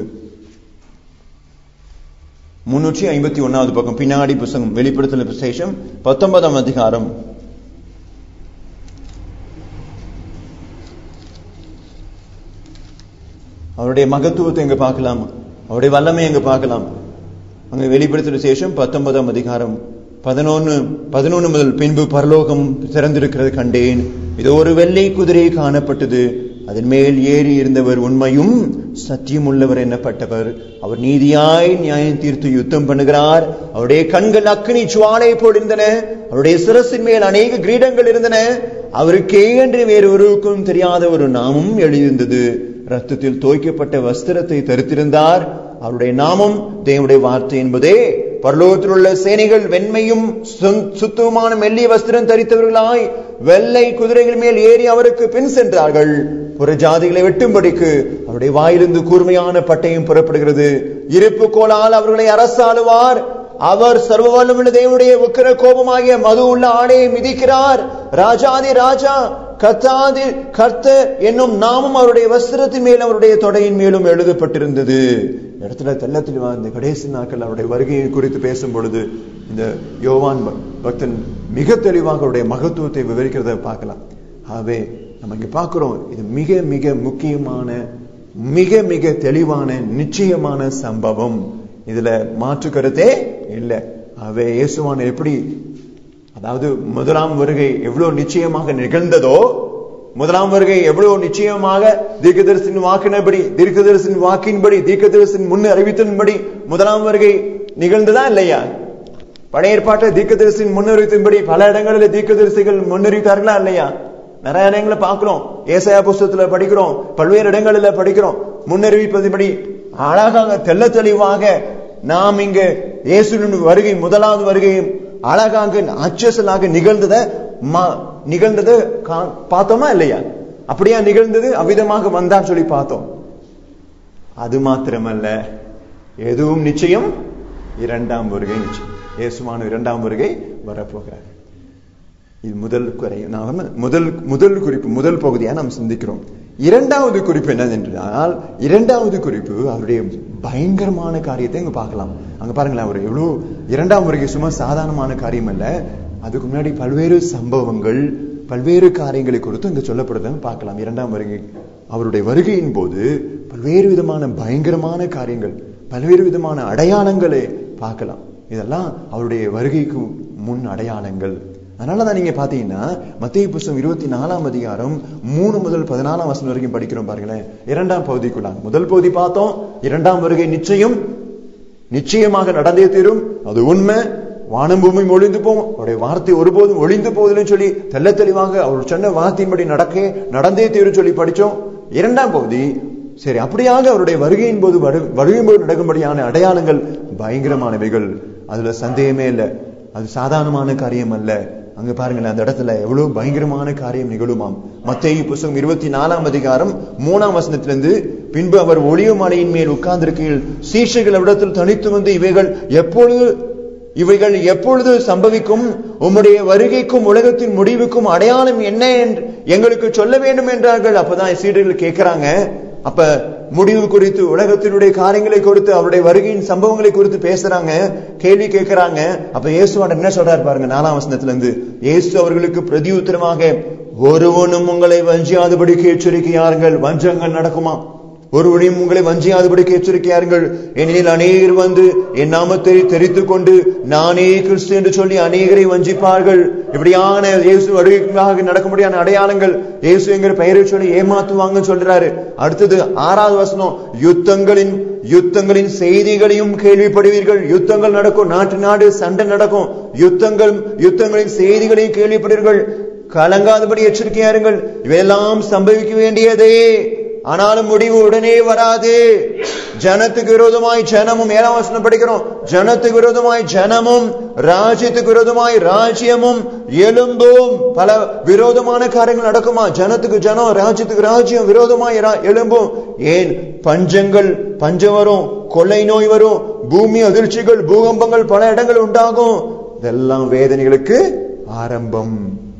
முன்னூற்றி ஐம்பத்தி ஒன்னாவது பக்கம் பின்னாடி புத்தகம் வெளிப்படுத்தின விசேஷம் பத்தொன்பதாம் அதிகாரம் அவருடைய மகத்துவத்தை எங்க பார்க்கலாம் அவருடைய வல்லமை எங்க பார்க்கலாம் அங்க வெளிப்படுத்தின விசேஷம் பத்தொன்பதாம் அதிகாரம் பதினொன்னு பதினொன்னு முதல் பின்பு பரலோகம் திறந்திருக்கிறது கண்டேன் இது ஒரு வெள்ளை குதிரை காணப்பட்டது அதன் மேல் ஏறி இருந்தவர் உண்மையும் சத்தியம் உள்ளவர் என்னப்பட்டவர் அவர் நீதியாய் நியாயம் தீர்த்து யுத்தம் பண்ணுகிறார் அவருடைய கண்கள் அக்னி சுவாலை போடிருந்தன அவருடைய சிரசின் மேல் அநேக கிரீடங்கள் இருந்தன அவருக்கே என்று வேறு ஒருவருக்கும் தெரியாத ஒரு நாமும் எழுதியிருந்தது ரத்தத்தில் தோய்க்கப்பட்ட வஸ்திரத்தை தரித்திருந்தார் அவருடைய நாமம் தேவனுடைய வார்த்தை என்பதே பரலோகத்தில் உள்ள சேனைகள் வெண்மையும் சுத்தமான மெல்லிய வஸ்திரம் தரித்தவர்களாய் வெள்ளை குதிரைகள் மேல் ஏறி அவருக்கு பின் சென்றார்கள் புற ஜாதிகளை வெட்டும்படிக்கு அவருடைய வாயிலிருந்து கூர்மையான பட்டயம் புறப்படுகிறது இருப்பு கோலால் அவர்களை அரசாளுவார் அவர் சர்வ வல்லமுள்ள தேவனுடைய உக்கிர கோபமாகிய மது உள்ள ஆடையை மிதிக்கிறார் ராஜாதி ராஜா கத்தாதி கர்த்தர் என்னும் நாமும் அவருடைய வஸ்திரத்தின் மேலும் அவருடைய தொடையின் மேலும் எழுதப்பட்டிருந்தது இடத்துல தெல்லத்தில் இந்த கடைசி நாட்கள் அவருடைய வருகையை குறித்து பேசும் பொழுது இந்த யோவான் பக்தன் மிக தெளிவாக அவருடைய மகத்துவத்தை விவரிக்கிறத பார்க்கலாம் ஆகவே நம்ம இங்க பார்க்கிறோம் இது மிக மிக முக்கியமான மிக மிக தெளிவான நிச்சயமான சம்பவம் இதுல மாற்று கருத்தே இல்லை ஆகவே இயேசுவான் எப்படி அதாவது முதலாம் வருகை எவ்வளவு நிச்சயமாக நிகழ்ந்ததோ முதலாம் வருகை எவ்வளவு நிச்சயமாக தீர்க்கதரிசின் வாக்கினபடி தீர்க்கதரிசின் வாக்கின்படி தீர்க்கதரிசின் முன் அறிவித்தின்படி முதலாம் வருகை நிகழ்ந்ததா இல்லையா பழைய ஏற்பாட்டை தீர்க்கதரிசின் முன்னறிவித்தின்படி பல இடங்களில் தீர்க்கதரிசிகள் முன்னறிவித்தார்களா இல்லையா நிறைய இடங்களை பார்க்கிறோம் ஏசையா புஸ்தகத்துல படிக்கிறோம் பல்வேறு இடங்களில் படிக்கிறோம் முன்னறிவிப்பதுபடி அழகாக தெல்ல தெளிவாக நாம் இங்க இயேசுவின் வருகை முதலாவது வருகையும் அழகாக அச்சசலாக நிகழ்ந்தத நிகழ்ந்தது பார்த்தோமா இல்லையா அப்படியா நிகழ்ந்தது அவ்விதமாக வந்தான்னு சொல்லி பார்த்தோம் அது மாத்திரமல்ல எதுவும் நிச்சயம் இரண்டாம் வருகை நிச்சயம் இயேசுமான இரண்டாம் வருகை வரப்போகிறார் இது முதல் குறை நாம் முதல் முதல் குறிப்பு முதல் பகுதியா நாம் சிந்திக்கிறோம் இரண்டாவது குறிப்பு என்னதென்றால் இரண்டாவது குறிப்பு அவருடைய பயங்கரமான காரியத்தை இங்க பார்க்கலாம் அங்க பாருங்களேன் அவர் எவ்வளவு இரண்டாம் வருகை சும்மா சாதாரணமான காரியம் அல்ல அதுக்கு முன்னாடி பல்வேறு சம்பவங்கள் பல்வேறு காரியங்களை குறித்து இங்க சொல்லப்படுதுன்னு பார்க்கலாம் இரண்டாம் வருகை அவருடைய வருகையின் போது பல்வேறு விதமான பயங்கரமான காரியங்கள் பல்வேறு விதமான அடையாளங்களை பார்க்கலாம் இதெல்லாம் அவருடைய வருகைக்கு முன் அடையாளங்கள் அதனாலதான் நீங்க பாத்தீங்கன்னா மத்திய புஸ்தகம் இருபத்தி நாலாம் அதிகாரம் மூணு முதல் பதினாலாம் வசனம் வரைக்கும் படிக்கிறோம் பாருங்களேன் இரண்டாம் பகுதிக்குள்ளாங்க முதல் பகுதி பார்த்தோம் இரண்டாம் வருகை நிச்சயம் நிச்சயமாக நடந்தே தீரும் அது உண்மை வானம் பூமி ஒளிந்து போகும் அவருடைய வார்த்தை ஒருபோதும் ஒளிந்து போவதில்லை சொல்லி தெல்ல தெளிவாக அவர் சொன்ன வார்த்தையின்படி நடக்க நடந்தே தீரும் சொல்லி படிச்சோம் இரண்டாம் பகுதி சரி அப்படியாக அவருடைய வருகையின் போது வரு- வருகையின் போது நடக்கும்படியான அடையாளங்கள் பயங்கரமானவைகள் அதுல சந்தேகமே இல்லை அது சாதாரணமான காரியம் அல்ல அங்க பாருங்களேன் அந்த இடத்துல எவ்வளவு பயங்கரமான காரியம் நிகழுமாம் மத்தேயு புஸ்தகம் இருபத்தி நாலாம் அதிகாரம் மூணாம் வசனத்திலிருந்து பின்பு அவர் ஒளிவு மலையின் மேல் உட்கார்ந்திருக்கையில் சீஷர்கள் இடத்தில் தனித்து வந்து இவைகள் எப்பொழுது இவைகள் எப்பொழுது சம்பவிக்கும் உம்முடைய வருகைக்கும் உலகத்தின் முடிவுக்கும் அடையாளம் என்ன என்று எங்களுக்கு சொல்ல வேண்டும் என்றார்கள் அப்பதான் சீடர்கள் கேட்கிறாங்க அப்ப முடிவு குறித்து உலகத்தினுடைய காரியங்களை குறித்து அவருடைய வருகையின் சம்பவங்களை குறித்து பேசுறாங்க கேள்வி கேட்கிறாங்க அப்ப இயேசுவான் என்ன சொல்றாரு பாருங்க நாலாம் வசனத்துல இருந்து இயேசு அவர்களுக்கு பிரதியுத்தரமாக ஒருவனும் உங்களை வஞ்சியாதபடிக்கு எச்சரிக்கையாருங்கள் வஞ்சங்கள் நடக்குமா ஒருவனையும் உங்களை வஞ்சியாதபடிக்கு எச்சரிக்கையாருங்கள் ஏனெனில் அநேகர் வந்து என் நாமத்தை தெரித்துக் கொண்டு நானே கிறிஸ்து என்று சொல்லி அநேகரை வஞ்சிப்பார்கள் இப்படியான இயேசு வருகைக்காக நடக்கும்படியான அடையாளங்கள் இயேசு என்கிற பெயரை சொல்லி ஏமாத்துவாங்கன்னு சொல்றாரு அடுத்தது ஆறாவது வசனம் யுத்தங்களின் யுத்தங்களின் செய்திகளையும் கேள்விப்படுவீர்கள் யுத்தங்கள் நடக்கும் நாட்டு நாடு சண்டை நடக்கும் யுத்தங்கள் யுத்தங்களின் செய்திகளையும் கேள்விப்படுவீர்கள் கலங்காதபடி எச்சரிக்கையாருங்கள் இவையெல்லாம் சம்பவிக்க வேண்டியதே ஆனாலும் முடிவு உடனே வராது ஜனத்துக்கு விரோதமாய் ஜனமும் ஏழாம் வசனம் படிக்கிறோம் ஜனத்துக்கு விரோதமாய் ஜனமும் ராஜ்யத்துக்கு விரோதமாய் ராஜ்யமும் எலும்பும் பல விரோதமான காரியங்கள் நடக்குமா ஜனத்துக்கு ஜனம் ராஜ்யத்துக்கு ராஜ்யம் விரோதமாய் ரா- எழும்பும் ஏன் பஞ்சங்கள் பஞ்சம் வரும் கொள்ளை நோய் வரும் பூமி அதிர்ச்சிகள் பூகம்பங்கள் பல இடங்கள் உண்டாகும் இதெல்லாம் வேதனைகளுக்கு ஆரம்பம்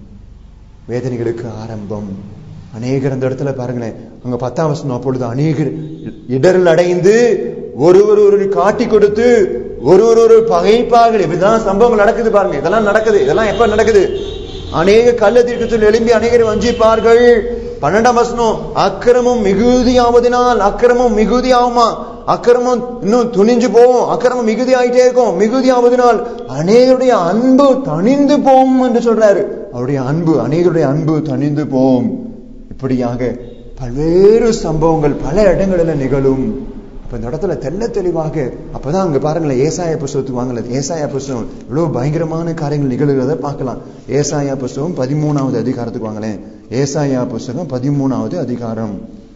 வேதனைகளுக்கு ஆரம்பம் அநேகர் அந்த இடத்துல பாருங்களேன் அங்க பத்தாம் வசனம் அப்பொழுது அநேகர் இடரல் அடைந்து ஒருவர் ஒரு காட்டி கொடுத்து ஒரு ஒரு ஒரு பகைப்பார்கள் இப்படிதான் சம்பவங்கள் நடக்குது பாருங்க இதெல்லாம் நடக்குது இதெல்லாம் எப்ப நடக்குது அநேக கள்ள தீர்க்கத்தில் எழும்பி அநேகரை வஞ்சிப்பார்கள் பன்னெண்டாம் வசனம் அக்கிரமம் மிகுதியாவதினால் அக்கிரமம் மிகுதியாகுமா அக்கிரமம் இன்னும் துணிஞ்சு போகும் அக்கிரமம் மிகுதி ஆயிட்டே இருக்கும் மிகுதி ஆவதனால் அநேகருடைய அன்பு தணிந்து போகும் என்று சொல்றாரு அவருடைய அன்பு அநேகருடைய அன்பு தணிந்து போகும் இப்படியாக பல்வேறு சம்பவங்கள் பல இடங்களில் நிகழும் அப்ப இந்த இடத்துல தெள்ள தெளிவாக அப்பதான் அங்க பாருங்களேன் ஏசாயா புஸ்தகத்துக்கு வாங்கல ஏசாயா புஸ்தகம் இவ்வளவு பயங்கரமான காரியங்கள் நிகழ்கிறத பார்க்கலாம் ஏசாயா புஸ்தகம் பதிமூணாவது அதிகாரத்துக்கு வாங்களேன் ஏசாயா புஸ்தகம் பதிமூணாவது அதிகாரம்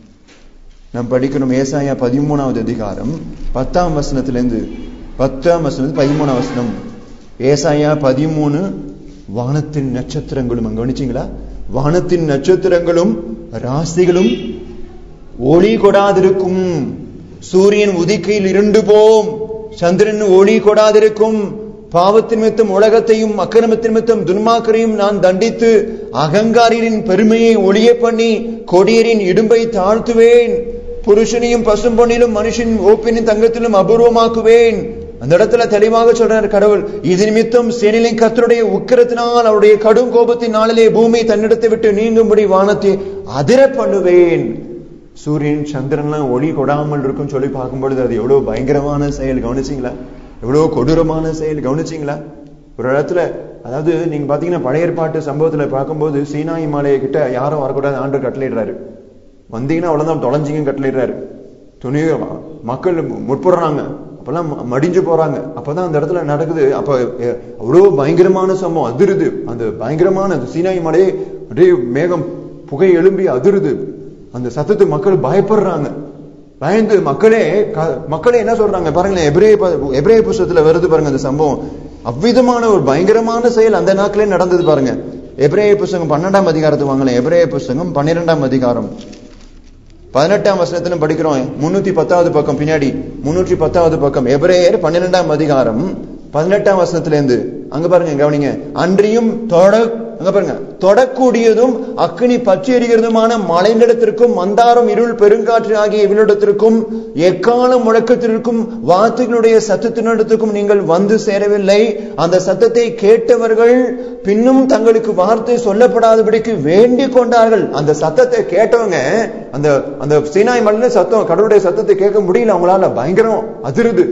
நாம் படிக்கணும் ஏசாயா பதிமூணாவது அதிகாரம் பத்தாம் வசனத்திலிருந்து பத்தாம் வசனம் பதிமூணாம் வசனம் ஏசாயா பதிமூணு வானத்தின் நட்சத்திரங்களும் அங்க கவனிச்சீங்களா வானத்தின் நட்சத்திரங்களும் ராசிகளும் ஒளி கொடாதிருக்கும் சூரியன் உதிக்கையில் இருண்டு போம் சந்திரன் ஒளி கொடாதிருக்கும் பாவத்தின் மித்தம் உலகத்தையும் அக்கிரமத்தின் மித்தம் துன்மாக்கரையும் நான் தண்டித்து அகங்காரியரின் பெருமையை ஒளிய பண்ணி கொடியரின் இடும்பை தாழ்த்துவேன் புருஷனையும் பசும்பொன்னிலும் மனுஷன் ஓப்பினின் தங்கத்திலும் அபூர்வமாக்குவேன் அந்த இடத்துல தெளிவாக சொல்றார் கடவுள் இது நிமித்தம் சேனிலின் கத்தருடைய உக்கிரத்தினால் அவருடைய கடும் கோபத்தின் நாளிலே பூமி தன்னிடத்தை விட்டு நீங்கும்படி வானத்தை அதிர பண்ணுவேன் சூரியன் சந்திரன்லாம் ஒளி கொடாமல் இருக்கும் சொல்லி பார்க்கும்பொழுது அது எவ்வளவு பயங்கரமான செயல் கவனிச்சீங்களா எவ்வளவு கொடூரமான செயல் கவனிச்சீங்களா ஒரு இடத்துல அதாவது நீங்க பாத்தீங்கன்னா பழைய ஏற்பாட்டு சம்பவத்துல பார்க்கும்போது சீனாய் மாலையை கிட்ட யாரும் வரக்கூடாது ஆண்டு கட்டளையிடுறாரு வந்தீங்கன்னா அவ்வளவுதான் தொலைஞ்சிங்க கட்டளையிடுறாரு துணி மக்கள் முற்படுறாங்க அப்பெல்லாம் ம- மடிஞ்சு போறாங்க அப்பதான் அந்த இடத்துல நடக்குது அப்ப எ- அவ்வளவு பயங்கரமான சம்பவம் அதிருது அந்த பயங்கரமான அந்த சீனாய் மலையே அப்படியே மேகம் புகை எழும்பி அதிருது அந்த சத்தத்துக்கு மக்கள் பயப்படுறாங்க பயந்து மக்களே க- மக்களே என்ன சொல்றாங்க பாருங்களேன் எபிரே எபிரே புஸ்தகத்துல வருது பாருங்க அந்த சம்பவம் அவ்விதமான ஒரு பயங்கரமான செயல் அந்த நாட்களே நடந்தது பாருங்க எபிரேய புஸ்தகம் பன்னெண்டாம் அதிகாரத்துக்கு வாங்கலாம் எபிரேய புஸ்தகம் பன்னிரெண்டாம் அதிகாரம் பதினெட்டாம் வசனத்திலும் படிக்கிறோம் முன்னூத்தி பத்தாவது பக்கம் பின்னாடி முன்னூற்றி பத்தாவது பக்கம் எபிரேயர் பன்னிரெண்டாம் அதிகாரம் பதினெட்டாம் வசனத்துல இருந்து அங்க பாருங்க கவனிங்க அன்றியும் தொட அங்க பாருங்க தொடக்கூடியதும் அக்கினி பற்றி எரிகிறதுமான மலைநிலத்திற்கும் மந்தாரம் இருள் பெருங்காற்று ஆகிய இவனிடத்திற்கும் எக்காலம் முழக்கத்திற்கும் வார்த்தைகளுடைய சத்தத்தினிடத்திற்கும் நீங்கள் வந்து சேரவில்லை அந்த சத்தத்தை கேட்டவர்கள் பின்னும் தங்களுக்கு வார்த்தை சொல்லப்படாதபடிக்கு வேண்டிக் கொண்டார்கள் அந்த சத்தத்தை கேட்டவங்க அந்த அந்த சீனாய் மலையில சத்தம் கடவுளுடைய சத்தத்தை கேட்க முடியல அவங்களால பயங்கரம் அதிருது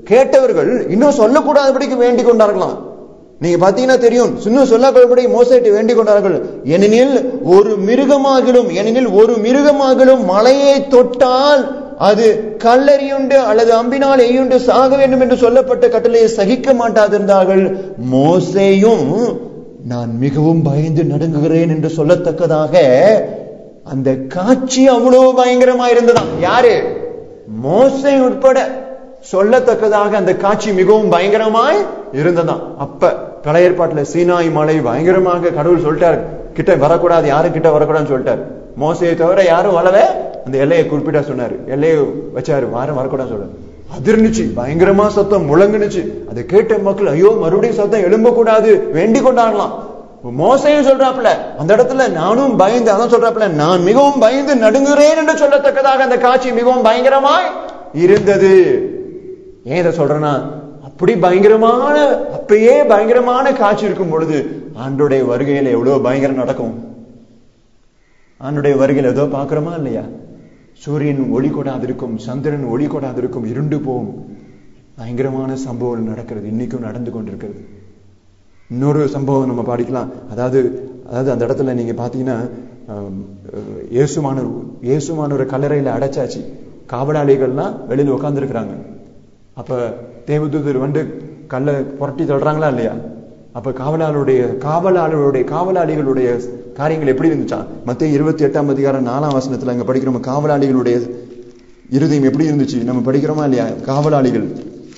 கேட்டவர்கள் இன்னும் சொல்லக்கூடாதபடிக்கு வேண்டிக் கொண்டார்களாம் நீங்க பாத்தீங்கன்னா தெரியும் இன்னும் சொல்லக்கூடாதபடி மோசைட்டு வேண்டிக் கொண்டார்கள் ஏனெனில் ஒரு மிருகமாகிலும் ஏனெனில் ஒரு மிருகமாகிலும் மலையை தொட்டால் அது கல்லறியுண்டு அல்லது அம்பினால் எய்யுண்டு சாக வேண்டும் என்று சொல்லப்பட்ட கட்டளையை சகிக்க மாட்டாதிருந்தார்கள் மோசேயும் நான் மிகவும் பயந்து நடுங்குகிறேன் என்று சொல்லத்தக்கதாக அந்த காட்சி அவ்வளவு பயங்கரமா இருந்ததாம் யாரு மோசை உட்பட சொல்லத்தக்கதாக அந்த காட்சி மிகவும் பயங்கரமாய் இருந்ததாம் அப்ப பழைய ஏற்பாட்டுல சீனாய் மலை பயங்கரமாக கடவுள் சொல்லிட்டாரு கிட்ட வரக்கூடாது யாரும் கிட்ட வரக்கூடாதுன்னு சொல்லிட்டாரு மோசையை தவிர யாரும் வரல அந்த எல்லையை குறிப்பிட்டா சொன்னாரு எல்லையை வச்சாரு வாரம் வரக்கூடாதுன்னு சொல்றாரு அதிர்ந்துச்சு பயங்கரமா சத்தம் முழங்குனுச்சு அதை கேட்ட மக்கள் ஐயோ மறுபடியும் சத்தம் எழும்பக்கூடாது வேண்டிக் கொண்டாடலாம் மோசையும் சொல்றாப்ல அந்த இடத்துல நானும் பயந்து அதான் சொல்றாப்ல நான் மிகவும் பயந்து நடுங்குறேன் என்று சொல்லத்தக்கதாக அந்த காட்சி மிகவும் பயங்கரமாய் இருந்தது ஏன் இதை சொல்றேன்னா அப்படி பயங்கரமான அப்பயே பயங்கரமான காட்சி இருக்கும் பொழுது ஆண்டுடைய வருகையில எவ்வளவு பயங்கரம் நடக்கும் ஆண்டுடைய வருகையில் ஏதோ பாக்குறோமா இல்லையா சூரியன் ஒளி கொடாதிருக்கும் சந்திரன் ஒளி கொடாதிருக்கும் இருண்டு போகும் பயங்கரமான சம்பவம் நடக்கிறது இன்னைக்கும் நடந்து கொண்டிருக்கிறது இன்னொரு சம்பவம் நம்ம படிக்கலாம் அதாவது அதாவது அந்த இடத்துல நீங்க பாத்தீங்கன்னா இயேசுமானவர் இயேசுமானவர் கல்லறையில அடைச்சாச்சு காவலாளிகள்லாம் வெளியில உட்கார்ந்துருக்கிறாங்க அப்ப தேவதூதர் வந்து கல்லை புரட்டி தள்ளுறாங்களா இல்லையா அப்ப காவலாளருடைய காவலாளருடைய காவலாளிகளுடைய காரியங்கள் எப்படி இருந்துச்சா மத்திய இருபத்தி எட்டாம் அதிகாரம் நாலாம் வசனத்துல அங்க படிக்கிறோம் காவலாளிகளுடைய இருதயம் எப்படி இருந்துச்சு நம்ம படிக்கிறோமா இல்லையா காவலாளிகள்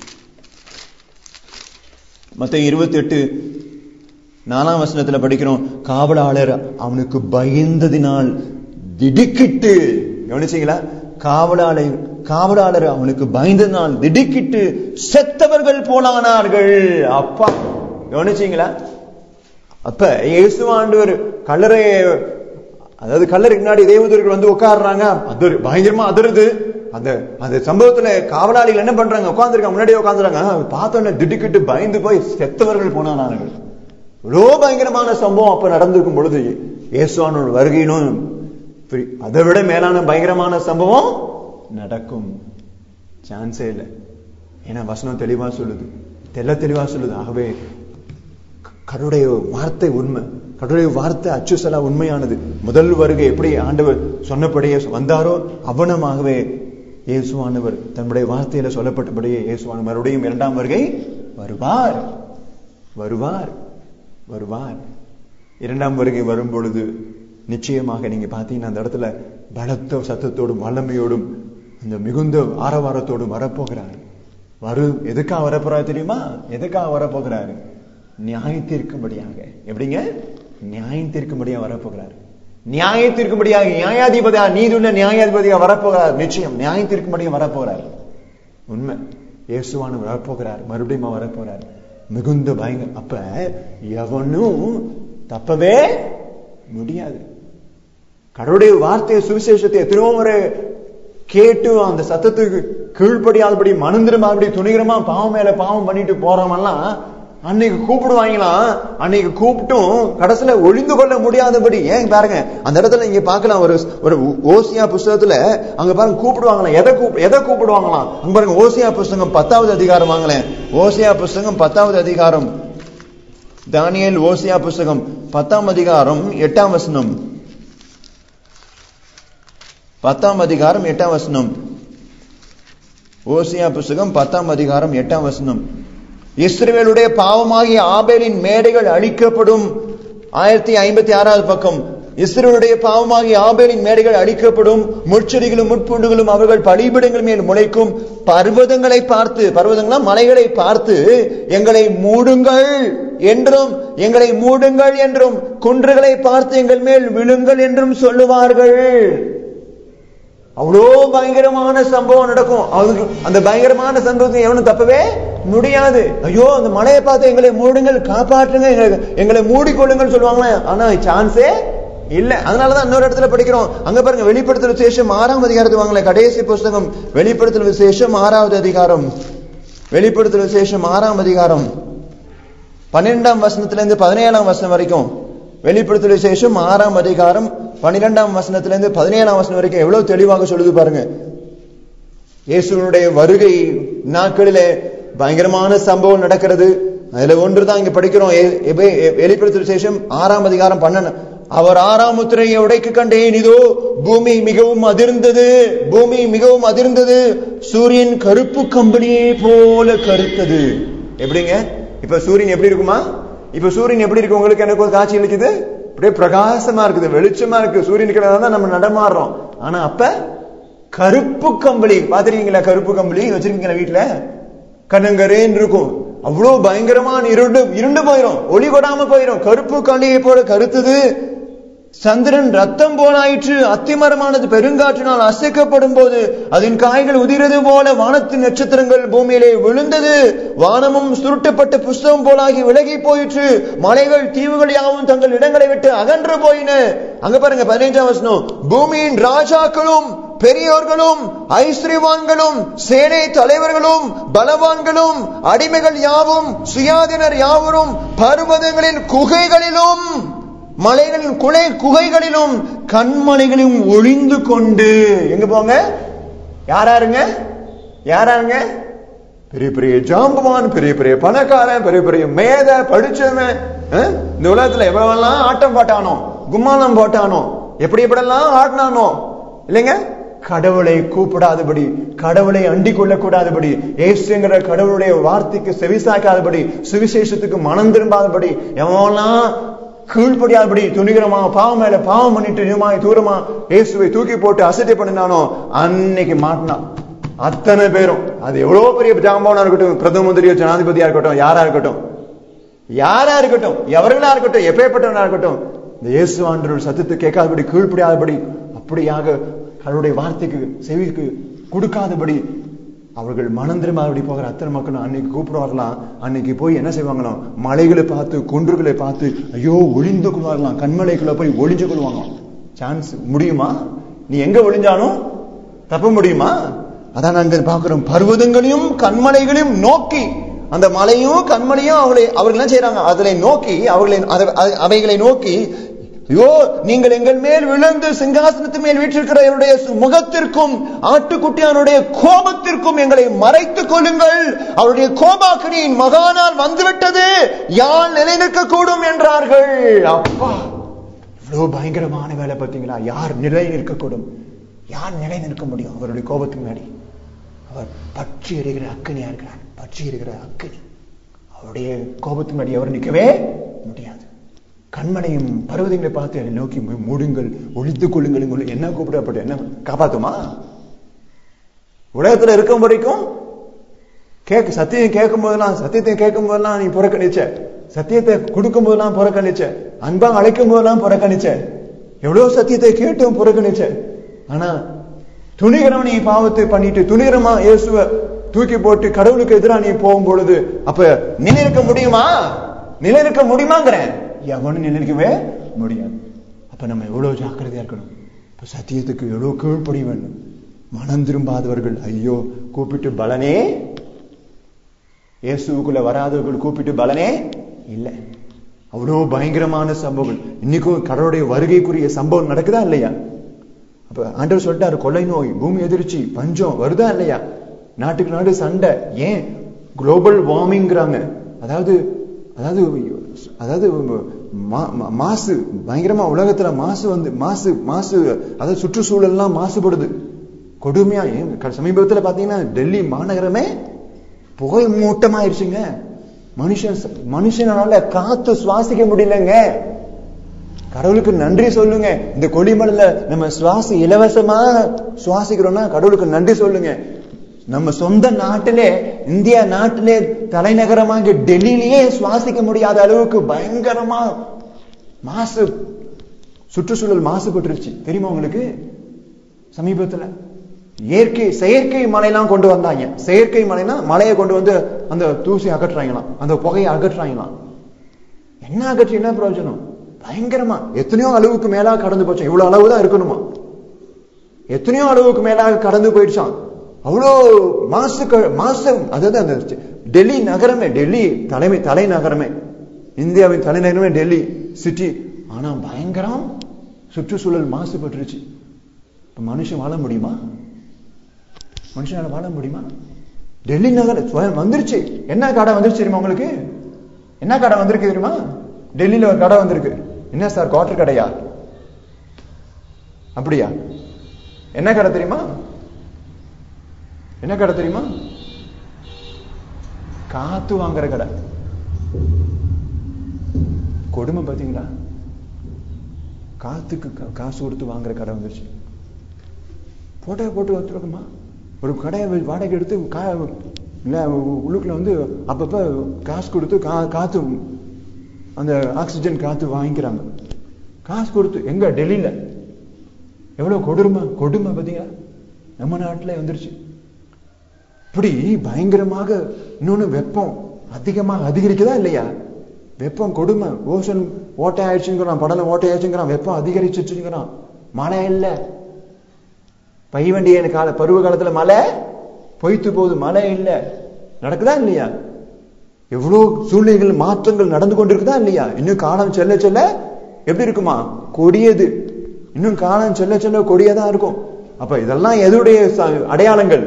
மத்திய இருபத்தி எட்டு நாலாம் வசனத்துல படிக்கிறோம் காவலாளர் அவனுக்கு பயந்ததினால் திடுக்கிட்டு கவனிச்சீங்களா காவலாளர் காவலாளர் அவனுக்கு பயந்ததினால் திடுக்கிட்டு செத்தவர்கள் போலானார்கள் அப்பா கவனிச்சீங்களா அப்ப இயேசு ஆண்டவர் கல்லறை அதாவது கல்லறைக்கு முன்னாடி தேவதூர்கள் வந்து உட்காடுறாங்க அது பயங்கரமா அதிருது அந்த அந்த சம்பவத்துல காவலாளிகள் என்ன பண்றாங்க உட்காந்துருக்காங்க முன்னாடியே உட்காந்துறாங்க பார்த்தோன்னே திடுக்கிட்டு பயந்து போய் செத்தவர்கள் போனானார்கள் இவ்வளோ பயங்கரமான சம்பவம் அப்ப நடந்திருக்கும் பொழுது இயேசுவானோட வருகையினும் அதை விட மேலான பயங்கரமான சம்பவம் நடக்கும் சான்ஸே இல்லை ஏன்னா வசனம் தெளிவா சொல்லுது தெல்ல தெளிவா சொல்லுது ஆகவே கடவுடைய வார்த்தை உண்மை கடவுடைய வார்த்தை அச்சுசலா உண்மையானது முதல் வருகை எப்படி ஆண்டவர் சொன்னபடியே வந்தாரோ அவனமாகவே இயேசுவானவர் தன்னுடைய வார்த்தையில சொல்லப்பட்டபடியே இயேசுவான மறுபடியும் இரண்டாம் வருகை வருவார் வருவார் வருவார் இரண்டாம் வருகை வரும் பொழுது நிச்சயமாக நீங்க பாத்தீங்கன்னா அந்த இடத்துல பலத்த சத்தத்தோடும் வல்லமையோடும் அந்த மிகுந்த ஆரவாரத்தோடும் வரப்போகிறார் வரு எதுக்காக வரப்போறாரு தெரியுமா எதுக்காக வரப்போகிறாரு நியாயம் தீர்க்கும்படியாக எப்படிங்க நியாயம் தீர்க்கும்படியாக வரப்போகிறார் நியாயம் தீர்க்கும்படியாக நியாயாதிபதியா நீதியுள்ள நியாயாதிபதியா வரப்போகிறார் நிச்சயம் நியாயம் தீர்க்கும்படியாக வரப்போகிறார் உண்மை இயேசுவான வரப்போகிறார் மறுபடியும் வரப்போகிறார் மிகுந்த பயங்க அப்ப எவனும் தப்பவே முடியாது கடவுளுடைய வார்த்தையை சுவிசேஷத்தை எத்தனையோ முறை கேட்டு அந்த சத்தத்துக்கு கீழ்ப்படியாதபடி மனந்திரமாபடி துணிகரமா பாவம் மேல பாவம் பண்ணிட்டு போறவன்லாம் அன்னைக்கு கூப்பிடுவாங்களாம் அன்னைக்கு கூப்பிட்டும் கடைசியில ஒளிந்து கொள்ள முடியாதபடி ஏன் பாருங்க அந்த இடத்துல நீங்க பார்க்கலாம் ஒரு ஒரு ஓசியா புஸ்தகத்துல அங்க பாருங்க கூப்பிடுவாங்களாம் எதை கூப்பிடு எதை கூப்பிடுவாங்களாம் அங்க பாருங்க ஓசியா புஸ்தகம் பத்தாவது அதிகாரம் வாங்களேன் ஓசியா புஸ்தகம் பத்தாவது அதிகாரம் தானியல் ஓசியா புஸ்தகம் பத்தாம் அதிகாரம் எட்டாம் வசனம் பத்தாம் அதிகாரம் எட்டாம் வசனம் ஓசியா புஸ்தகம் பத்தாம் அதிகாரம் எட்டாம் வசனம் இஸ்ரேலுடைய பாவமாகிய ஆபேலின் மேடைகள் அழிக்கப்படும் ஆயிரத்தி ஐம்பத்தி ஆறாவது பக்கம் இஸ்ரேலுடைய பாவமாகிய ஆபேலின் மேடைகள் அழிக்கப்படும் முட்செடிகளும் முட்பூண்டுகளும் அவர்கள் பலிபிடங்கள் மேல் முளைக்கும் பர்வதங்களை பார்த்து பர்வதங்களா மலைகளை பார்த்து எங்களை மூடுங்கள் என்றும் எங்களை மூடுங்கள் என்றும் குன்றுகளை பார்த்து எங்கள் மேல் விழுங்கள் என்றும் சொல்லுவார்கள் அவ்வளோ பயங்கரமான சம்பவம் நடக்கும் அவருக்கு அந்த பயங்கரமான சம்பவத்தை எவனும் தப்பவே முடியாது ஐயோ அந்த மலையை பார்த்து எங்களை மூடுங்கள் காப்பாற்றுங்க எங்களை எங்களை மூடிக்கொள்ளுங்கள் சொல்லுவாங்களே ஆனா சான்ஸே இல்ல அதனாலதான் இன்னொரு இடத்துல படிக்கிறோம் அங்க பாருங்க வெளிப்படுத்தல் விசேஷம் ஆறாம் அதிகாரத்து வாங்கல கடைசி புஸ்தகம் வெளிப்படுத்தல் விசேஷம் ஆறாவது அதிகாரம் வெளிப்படுத்தல் விசேஷம் ஆறாம் அதிகாரம் பன்னிரெண்டாம் வசனத்துல இருந்து பதினேழாம் வசனம் வரைக்கும் வெளிப்படுத்தல் விசேஷம் ஆறாம் அதிகாரம் பன்னிரெண்டாம் வசனத்துல இருந்து பதினேழாம் வசனம் வரைக்கும் எவ்வளவு தெளிவாக சொல்லுது பாருங்க இயேசுனுடைய வருகை நாட்களிலே பயங்கரமான சம்பவம் நடக்கிறது அதுல ஒன்றுதான் இங்க படிக்கிறோம் வெளிப்படுத்த விசேஷம் ஆறாம் அதிகாரம் பன்னெண்டு அவர் ஆறாம் முத்திரையை உடைக்க கண்டேன் இதோ பூமி மிகவும் அதிர்ந்தது பூமி மிகவும் அதிர்ந்தது சூரியன் கருப்பு கம்பளியே போல கருத்தது எப்படிங்க இப்ப சூரியன் எப்படி இருக்குமா இப்ப சூரியன் எப்படி இருக்கு உங்களுக்கு எனக்கு ஒரு காட்சி அளிக்குது அப்படியே பிரகாசமா இருக்குது வெளிச்சமா இருக்கு சூரியன் தான் நம்ம நடமாடுறோம் ஆனா அப்ப கருப்பு கம்பளி பாத்திருக்கீங்களா கருப்பு கம்பளி வச்சிருக்கீங்களா வீட்டுல கண்ணங்கரேன்னு இருக்கும் அவ்வளவு பயங்கரமான இருண்டு இருண்டு போயிரும் ஒளி கொடாம போயிரும் கருப்பு கண்ணியை போல கருத்துது சந்திரன் ரத்தம் போலாயிற்று அத்திமரமானது பெருங்காற்றினால் அசைக்கப்படும் போது அதன் காய்கள் உதிரது போல வானத்தின் நட்சத்திரங்கள் பூமியிலே விழுந்தது வானமும் சுருட்டப்பட்ட புஸ்தகம் போலாகி விலகி போயிற்று மலைகள் தீவுகள் யாவும் தங்கள் இடங்களை விட்டு அகன்று போயின அங்க பாருங்க பதினைஞ்சாம் வசனம் பூமியின் ராஜாக்களும் பெரியோர்களும் ஐஸ்வர்யவான்களும் சேனை தலைவர்களும் பலவான்களும் அடிமைகள் யாவும் சுயாதீனர் யாவரும் பர்வதங்களின் குகைகளிலும் மலைகளின் குலை குகைகளிலும் கண்மலைகளிலும் ஒளிந்து கொண்டு எங்க போங்க யாராருங்க யாராருங்க பெரிய பெரிய ஜாம்பவான் பெரிய பெரிய பணக்காரன் பெரிய பெரிய மேத படிச்சவன் இந்த உலகத்துல எவ்வளவெல்லாம் ஆட்டம் போட்டானோ கும்மாலம் போட்டானோ எப்படி எப்படிலாம் ஆடினானோ இல்லைங்க கடவுளை கூப்பிடாதபடி கடவுளை அண்டிக் கொள்ளக்கூடாதபடி ஏசுங்கிற கடவுளுடைய வார்த்தைக்கு செவிசாக்காதபடி சுவிசேஷத்துக்கு மனம் திரும்பாதபடி எவெல்லாம் கீழ்படியாதபடி துணிகரமா பாவம் மேல பாவம் பண்ணிட்டு நியமாய் தூரமா இயேசுவை தூக்கி போட்டு அசட்டை பண்ணினானோ அன்னைக்கு மாட்டினான் அத்தனை பேரும் அது எவ்வளவு பெரிய ஜாம்பவனா இருக்கட்டும் பிரதம மந்திரியோ ஜனாதிபதியா இருக்கட்டும் யாரா இருக்கட்டும் யாரா இருக்கட்டும் எவர்களா இருக்கட்டும் எப்பேற்பட்டவனா இருக்கட்டும் இந்த இயேசு ஆண்டு சத்தத்தை கேட்காதபடி கீழ்ப்படியாதபடி அப்படியாக கடவுளுடைய வார்த்தைக்கு செவிக்கு கொடுக்காதபடி அவர்கள் மனம் திரும்பாதபடி போகிற அத்தனை மக்களும் அன்னைக்கு கூப்பிடுவார்களாம் அன்னைக்கு போய் என்ன செய்வாங்களாம் மலைகளை பார்த்து குன்றுகளை பார்த்து ஐயோ ஒளிந்து கொள்வார்களாம் கண்மலைக்குள்ள போய் ஒளிஞ்சு கொள்வாங்களாம் சான்ஸ் முடியுமா நீ எங்க ஒளிஞ்சாலும் தப்ப முடியுமா அதான் நாங்க பாக்குறோம் பர்வதங்களையும் கண்மலைகளையும் நோக்கி அந்த மலையும் கண்மலையும் அவளை அவர்கள் என்ன செய்யறாங்க அதனை நோக்கி அவர்களை அவைகளை நோக்கி ஐயோ நீங்கள் எங்கள் மேல் விழுந்து சிங்காசனத்து மேல் வீற்றிருக்கிற என்னுடைய முகத்திற்கும் ஆட்டுக்குட்டியானுடைய கோபத்திற்கும் எங்களை மறைத்துக் கொள்ளுங்கள் அவருடைய கோபாக்கினியின் மகானால் வந்துவிட்டது யார் நிலைநிற்க கூடும் என்றார்கள் அப்பா இவ்வளவு பயங்கரமான வேலை பார்த்தீங்களா யார் நிலை நிற்கக்கூடும் யார் நிலை நிற்க முடியும் அவருடைய கோபத்துக்கு முன்னாடி அவர் பற்றி எறிகிற அக்கனியா இருக்கிறார் பற்றி எறிகிற அக்கனி அவருடைய கோபத்துக்கு முன்னாடி அவர் நிற்கவே முடியாது கண்மனையும் பருவதங்களை பார்த்து என்னை நோக்கி மூடுங்கள் ஒழித்துக் கொள்ளுங்கள் என்ன கூப்பிடப்பட்ட என்ன காப்பாத்துமா உலகத்துல இருக்கும் வரைக்கும் கேட்க சத்தியம் கேட்கும் போதெல்லாம் சத்தியத்தை கேட்கும் போதெல்லாம் நீ புறக்கணிச்ச சத்தியத்தை கொடுக்கும் போதெல்லாம் புறக்கணிச்ச அன்பா அழைக்கும் போதெல்லாம் புறக்கணிச்ச எவ்வளவு சத்தியத்தை கேட்டும் புறக்கணிச்ச ஆனா துணிகரம் நீ பாவத்தை பண்ணிட்டு துணிகரமா இயேசுவ தூக்கி போட்டு கடவுளுக்கு எதிராக நீ போகும் பொழுது அப்ப நிலைநிற்க முடியுமா நிலைநிற்க முடியுமாங்கிறேன் எவனும் நிலைக்கவே முடியாது அப்ப நம்ம எவ்வளவு ஜாக்கிரதையா இருக்கணும் இப்ப சத்தியத்துக்கு எவ்வளவு கீழ்ப்படி வேண்டும் மனம் திரும்பாதவர்கள் ஐயோ கூப்பிட்டு பலனே இயேசுக்குள்ள வராதவர்கள் கூப்பிட்டு பலனே இல்லை அவ்வளவு பயங்கரமான சம்பவங்கள் இன்னைக்கும் கடவுளுடைய வருகைக்குரிய சம்பவம் நடக்குதா இல்லையா அப்ப ஆண்டவர் சொல்லிட்டாரு கொள்ளை நோய் பூமி எதிர்ச்சி பஞ்சம் வருதா இல்லையா நாட்டுக்கு நாடு சண்டை ஏன் குளோபல் வார்மிங்கிறாங்க அதாவது அதாவது அதாவது மாசு பயங்கரமா உலகத்துல மாசு வந்து மாசு மாசு அதாவது சுற்றுச்சூழல்லாம் மாசுபடுது கொடுமையா சமீபத்துல பாத்தீங்கன்னா டெல்லி மாநகரமே புகை மூட்டமாயிருச்சுங்க மனுஷன் மனுஷனால காத்து சுவாசிக்க முடியலங்க கடவுளுக்கு நன்றி சொல்லுங்க இந்த கொடிமலையில நம்ம சுவாசி இலவசமா சுவாசிக்கிறோம்னா கடவுளுக்கு நன்றி சொல்லுங்க நம்ம சொந்த நாட்டிலே இந்தியா நாட்டிலே தலைநகரமாக டெல்லியிலேயே சுவாசிக்க முடியாத அளவுக்கு பயங்கரமா மாசு சுற்றுச்சூழல் மாசுபட்டுருச்சு தெரியுமா உங்களுக்கு சமீபத்துல இயற்கை செயற்கை மலையெல்லாம் கொண்டு வந்தாங்க செயற்கை மலைனா மலையை கொண்டு வந்து அந்த தூசி அகற்றுறாங்களாம் அந்த புகையை அகற்றுறாங்களாம் என்ன அகற்றி என்ன பிரயோஜனம் பயங்கரமா எத்தனையோ அளவுக்கு மேலா கடந்து போச்சோம் இவ்வளவு அளவு தான் இருக்கணுமா எத்தனையோ அளவுக்கு மேலாக கடந்து போயிடுச்சான் அவ்வளோ மாசு மாசம் அதாவது அந்த டெல்லி நகரமே டெல்லி தலைமை தலைநகரமே இந்தியாவின் தலைநகரமே டெல்லி சிட்டி ஆனா பயங்கரம் சுற்றுச்சூழல் மாசுபட்டுருச்சு இப்ப மனுஷன் வாழ முடியுமா மனுஷனால வாழ முடியுமா டெல்லி நகர் ஸ்வயம் வந்துருச்சு என்ன கடை வந்துருச்சு தெரியுமா உங்களுக்கு என்ன கடை வந்திருக்கு தெரியுமா டெல்லியில ஒரு கடை வந்திருக்கு என்ன சார் குவார்டர் கடையா அப்படியா என்ன கடை தெரியுமா என்ன கடை தெரியுமா காத்து வாங்குற கடை கொடுமை பாத்தீங்களா காத்துக்கு கா- காசு கொடுத்து வாங்குற கடை வந்துருச்சு போட்டோ போட்டு வச்சிருக்கோமா ஒரு கடையை வி- வாடகை எடுத்து கா இல்ல உள்ளுக்குள்ள வந்து அப்பப்ப காசு கொடுத்து கா காத்து அந்த ஆக்சிஜன் காத்து வாங்கிக்கிறாங்க காசு கொடுத்து எங்க டெல்லியில எவ்வளவு கொடுமை கொடுமை பாத்தீங்களா நம்ம நாட்டுல வந்துருச்சு இப்படி பயங்கரமாக இன்னொன்னு வெப்பம் அதிகமா அதிகரிக்குதா இல்லையா வெப்பம் கொடுமை ஓசன் ஓட்டை ஆயிடுச்சுங்கிறான் படலம் ஓட்டை ஆயிடுச்சுங்கிறான் வெப்பம் அதிகரிச்சிருச்சுங்கிறான் மழை இல்ல பைவண்டிய கால பருவ காலத்துல மழை பொய்த்து போகுது மழை இல்ல நடக்குதா இல்லையா எவ்வளவு சூழ்நிலைகள் மாற்றங்கள் நடந்து கொண்டிருக்குதா இல்லையா இன்னும் காலம் செல்ல செல்ல எப்படி இருக்குமா கொடியது இன்னும் காலம் செல்ல செல்ல கொடியதா இருக்கும் அப்ப இதெல்லாம் எதுடைய ச- அடையாளங்கள்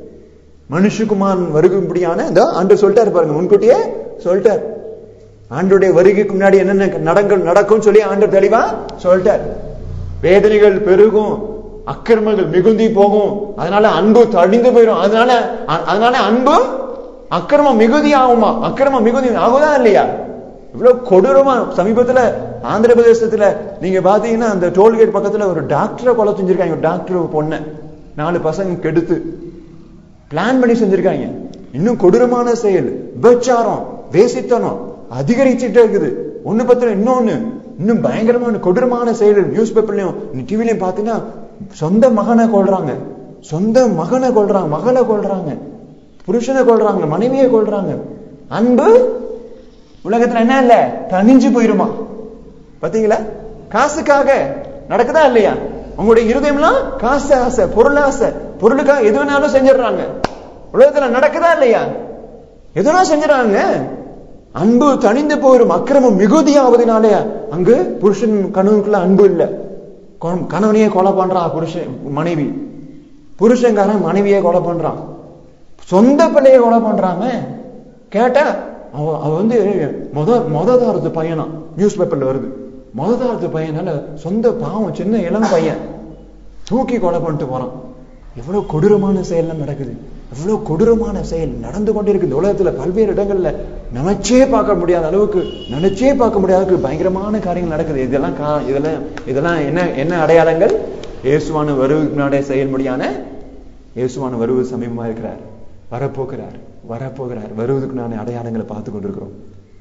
மனுஷகுமாரன் வருகும்படியான இந்த ஆண்டு சொல்லிட்டாரு பாருங்க முன்கூட்டியே சொல்லிட்டார் ஆண்டுடைய வருகைக்கு முன்னாடி என்னென்ன நடங்கள் நடக்கும் சொல்லி ஆண்டு தெளிவா சொல்லிட்டார் வேதனைகள் பெருகும் அக்கிரமங்கள் மிகுந்தி போகும் அதனால அன்பு தடிந்து போயிடும் அதனால அ- அதனால அன்பு அக்கிரமம் மிகுதி ஆகுமா அக்கிரமம் மிகுதி ஆகுதா இல்லையா இவ்வளவு கொடூரமா சமீபத்துல ஆந்திர பிரதேசத்துல நீங்க பாத்தீங்கன்னா அந்த டோல்கேட் பக்கத்துல ஒரு டாக்டரை கொலை செஞ்சிருக்காங்க ஒரு டாக்டர் பொண்ணு நாலு பசங்க கெடுத்து பிளான் பண்ணி செஞ்சிருக்காங்க இன்னும் கொடூரமான செயல் விபச்சாரம் வேசித்தனம் அதிகரிச்சுட்டே இருக்குது ஒண்ணு பத்திரம் இன்னொன்னு இன்னும் பயங்கரமான கொடூரமான செயல் நியூஸ் பேப்பர்லயும் டிவிலையும் பாத்தீங்கன்னா சொந்த மகனை கொள்றாங்க சொந்த மகனை கொள்றாங்க மகளை கொள்றாங்க புருஷனை கொள்றாங்க மனைவியை கொள்றாங்க அன்பு உலகத்துல என்ன இல்ல தனிஞ்சு போயிருமா பாத்தீங்களா காசுக்காக நடக்குதா இல்லையா உங்களுடைய இருதயம்லாம் காசு ஆசை பொருள் ஆசை பொருளுக்காக எது வேணாலும் செஞ்சிடறாங்க உலகத்துல நடக்குதா இல்லையா எதுனா செஞ்சிடறாங்க அன்பு தணிந்து போயிரும் அக்கிரமம் மிகுதியாவதுனாலே அங்கு புருஷன் கணவனுக்குள்ள அன்பு இல்ல கொ- கணவனையே கொலை பண்றான் புருஷன் மனைவி புருஷன்காரன் மனைவியே கொலை பண்றான் சொந்த பிள்ளைய கொலை பண்றாங்க கேட்டா அவ அவ வந்து முத முததாரத்து பையனா நியூஸ் பேப்பர்ல வருது முததாரத்து பையனால சொந்த பாவம் சின்ன இளம் பையன் தூக்கி கொலை பண்ணிட்டு போறான் எவ்வளவு கொடூரமான செயல்லாம் நடக்குது எவ்வளவு கொடூரமான செயல் நடந்து கொண்டிருக்கு இந்த உலகத்துல பல்வேறு இடங்கள்ல நினைச்சே பார்க்க முடியாத அளவுக்கு நினைச்சே பார்க்க முடியாத அளவுக்கு பயங்கரமான காரியங்கள் நடக்குது இதெல்லாம் கா- இதெல்லாம் இதெல்லாம் என்ன என்ன அடையாளங்கள் இயேசுவான வருவதுக்கு முன்னாடியே செயல்முடியான இயேசுவான வருவது சமீபமா இருக்கிறார் வரப்போகிறார் வரப்போகிறார் வருவதுக்கு நான் அடையாளங்களை பார்த்து கொண்டிருக்கிறோம்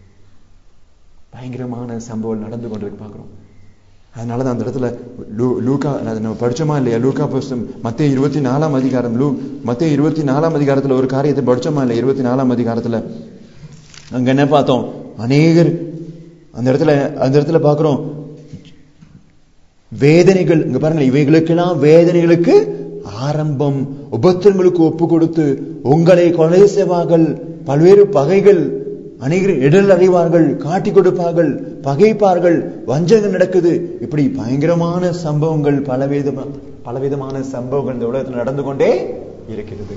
பயங்கரமான சம்பவம் நடந்து கொண்டிருக்கு பார்க்கிறோம் அதனாலதான் அந்த இடத்துல லூ- லூக்கா அது நம்ம படிச்சோமா இல்லையா லூக்கா புஸ்தம் மத்திய இருபத்தி நாலாம் அதிகாரம் லூ மத்திய இருபத்தி நாலாம் அதிகாரத்துல ஒரு காரியத்தை படிச்சோமா இல்லையா இருபத்தி நாலாம் அதிகாரத்துல அங்க என்ன பார்த்தோம் அநேகர் அந்த இடத்துல அந்த இடத்துல பார்க்கிறோம் வேதனைகள் இங்க பாருங்க இவைகளுக்கெல்லாம் வேதனைகளுக்கு ஆரம்பம் உபத்திரங்களுக்கு ஒப்பு கொடுத்து உங்களை கொலை செய்வார்கள் பல்வேறு பகைகள் அநேகர் இடல் அறிவார்கள் காட்டி கொடுப்பார்கள் பகைப்பார்கள் வஞ்சகம் நடக்குது இப்படி பயங்கரமான சம்பவங்கள் பலவிதமா பலவிதமான சம்பவங்கள் இந்த உலகத்தில் நடந்து கொண்டே இருக்கிறது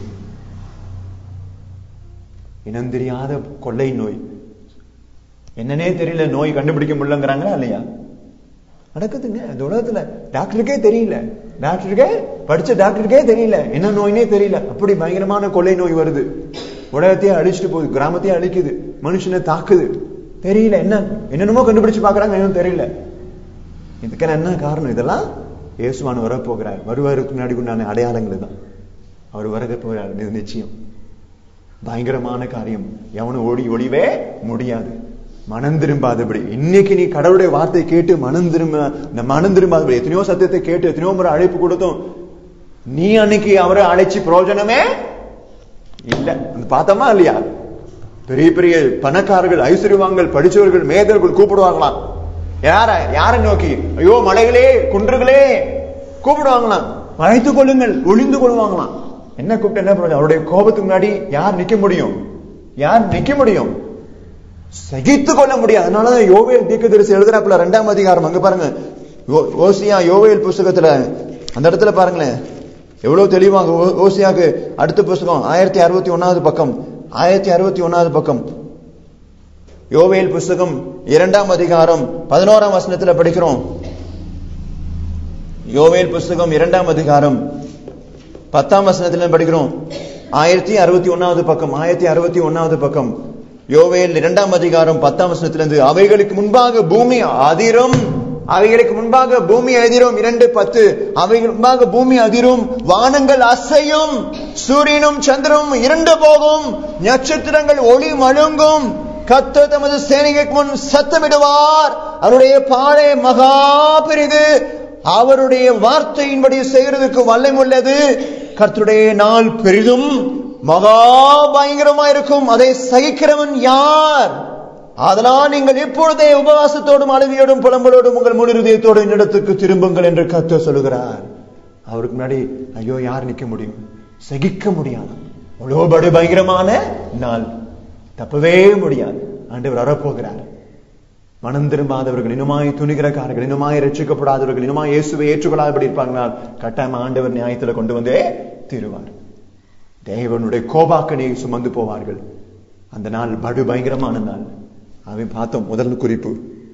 இனம் தெரியாத கொள்ளை நோய் என்னன்னே தெரியல நோய் கண்டுபிடிக்க முடியலங்கிறாங்களா இல்லையா நடக்குதுங்க இந்த உலகத்துல டாக்டருக்கே தெரியல டாக்டருக்கே படிச்ச டாக்டருக்கே தெரியல என்ன நோய்னே தெரியல அப்படி பயங்கரமான கொள்ளை நோய் வருது உலகத்தையே அழிச்சிட்டு போகுது கிராமத்தையே அழிக்குது மனுஷனை தாக்குது தெரியல என்ன என்னென்னமோ கண்டுபிடிச்சு பாக்குறாங்க இன்னும் தெரியல இதுக்கான என்ன காரணம் இதெல்லாம் இயேசுவான் வரப்போகிறார் வருவாருக்கு முன்னாடி உண்டான அடையாளங்கள் தான் அவர் வரக போகிறார் இது நிச்சயம் பயங்கரமான காரியம் எவனும் ஓடி ஒளிவே முடியாது மனம் திரும்பாதபடி இன்னைக்கு நீ கடவுளுடைய வார்த்தை கேட்டு மனம் திரும்ப இந்த மனம் திரும்பாதபடி எத்தனையோ சத்தியத்தை கேட்டு எத்தனையோ முறை அழைப்பு கொடுத்தோம் நீ அன்னைக்கு அவரை அழைச்சி பிரயோஜனமே இல்ல அது பார்த்தோமா இல்லையா பெரிய பெரிய பணக்காரர்கள் ஐஸ்வர்யவான்கள் படிச்சவர்கள் மேதர்கள் கூப்பிடுவாங்களாம் யார யாரை நோக்கி ஐயோ மலைகளே குன்றுகளே கூப்பிடுவாங்களாம் அழைத்துக் கொள்ளுங்கள் ஒளிந்து கொள்வாங்களாம் என்ன கூப்பிட்டு என்ன பண்ணுவாங்க அவருடைய கோபத்துக்கு முன்னாடி யார் நிக்க முடியும் யார் நிக்க முடியும் சகித்து கொள்ள முடியாது அதனாலதான் யோவேல் தீர்க்கதரிசி எழுதுறாப்புல ரெண்டாம் அதிகாரம் அங்க பாருங்க யோ- ஓசியா யோவேல் புஸ்தகத்துல அந்த இடத்துல பாருங்களேன் எவ்வளவு தெளிவாக ஓ- ஓசியாக அடுத்த புஸ்தகம் ஆயிரத்தி அறுபத்தி ஒன்னாவது பக்கம் ஆயிரத்தி அறுபத்தி ஒன்னாவது பக்கம் யோவேல் புஸ்தகம் இரண்டாம் அதிகாரம் பதினோராம் வசனத்துல படிக்கிறோம் யோவேல் புஸ்தகம் இரண்டாம் அதிகாரம் பத்தாம் வசனத்துல படிக்கிறோம் ஆயிரத்தி அறுபத்தி ஒன்னாவது பக்கம் ஆயிரத்தி அறுபத்தி ஒன்னாவது பக்கம் யோவேல் இரண்டாம் அதிகாரம் பத்தாம் வசனத்திலிருந்து அவைகளுக்கு முன்பாக பூமி அதிரும் அவைகளுக்கு முன்பாக பூமி அதிரும் இரண்டு பத்து அவைகள் முன்பாக பூமி அதிரும் வானங்கள் அசையும் சூரியனும் சந்திரனும் இருண்டு போகும் நட்சத்திரங்கள் ஒளி மழுங்கும் கத்த தமது சேனைக்கு முன் சத்தமிடுவார் அவருடைய பாறை மகா பெரிது அவருடைய வார்த்தையின்படி செய்கிறதுக்கு வல்லம் உள்ளது கர்த்தருடைய நாள் பெரிதும் மகா பயங்கரமா இருக்கும் அதை சகிக்கிறவன் யார் அதனால் நீங்கள் இப்பொழுதே உபவாசத்தோடும் அழுவியோடும் புலம்பலோடும் உங்கள் முழு இதயத்தோடு என்னிடத்துக்கு திரும்புங்கள் என்று கத்த சொல்லுகிறார் அவருக்கு முன்னாடி ஐயோ யார் நிக்க முடியும் சகிக்க முடியாது அவ்வளோ படு பயங்கரமான நாள் தப்பவே முடியாது ஆண்டவர் வரப்போகிறார் மனம் திரும்பாதவர்கள் இனுமாய் துணிகிறக்காரர்கள் இனுமாய் ரட்சிக்கப்படாதவர்கள் இனுமாய் இயேசுவை ஏற்றுக்கொள்ளாதபடி இருப்பாங்கனால் கட்டாயம் ஆண்டவர் நியாயத்துல கொண்டு வந்தே தீருவார் தேவனுடைய கோபாக்கனை சுமந்து போவார்கள் அந்த நாள் படு பயங்கரமான நாள் அவன் பார்த்தோம் முதல் குறிப்பு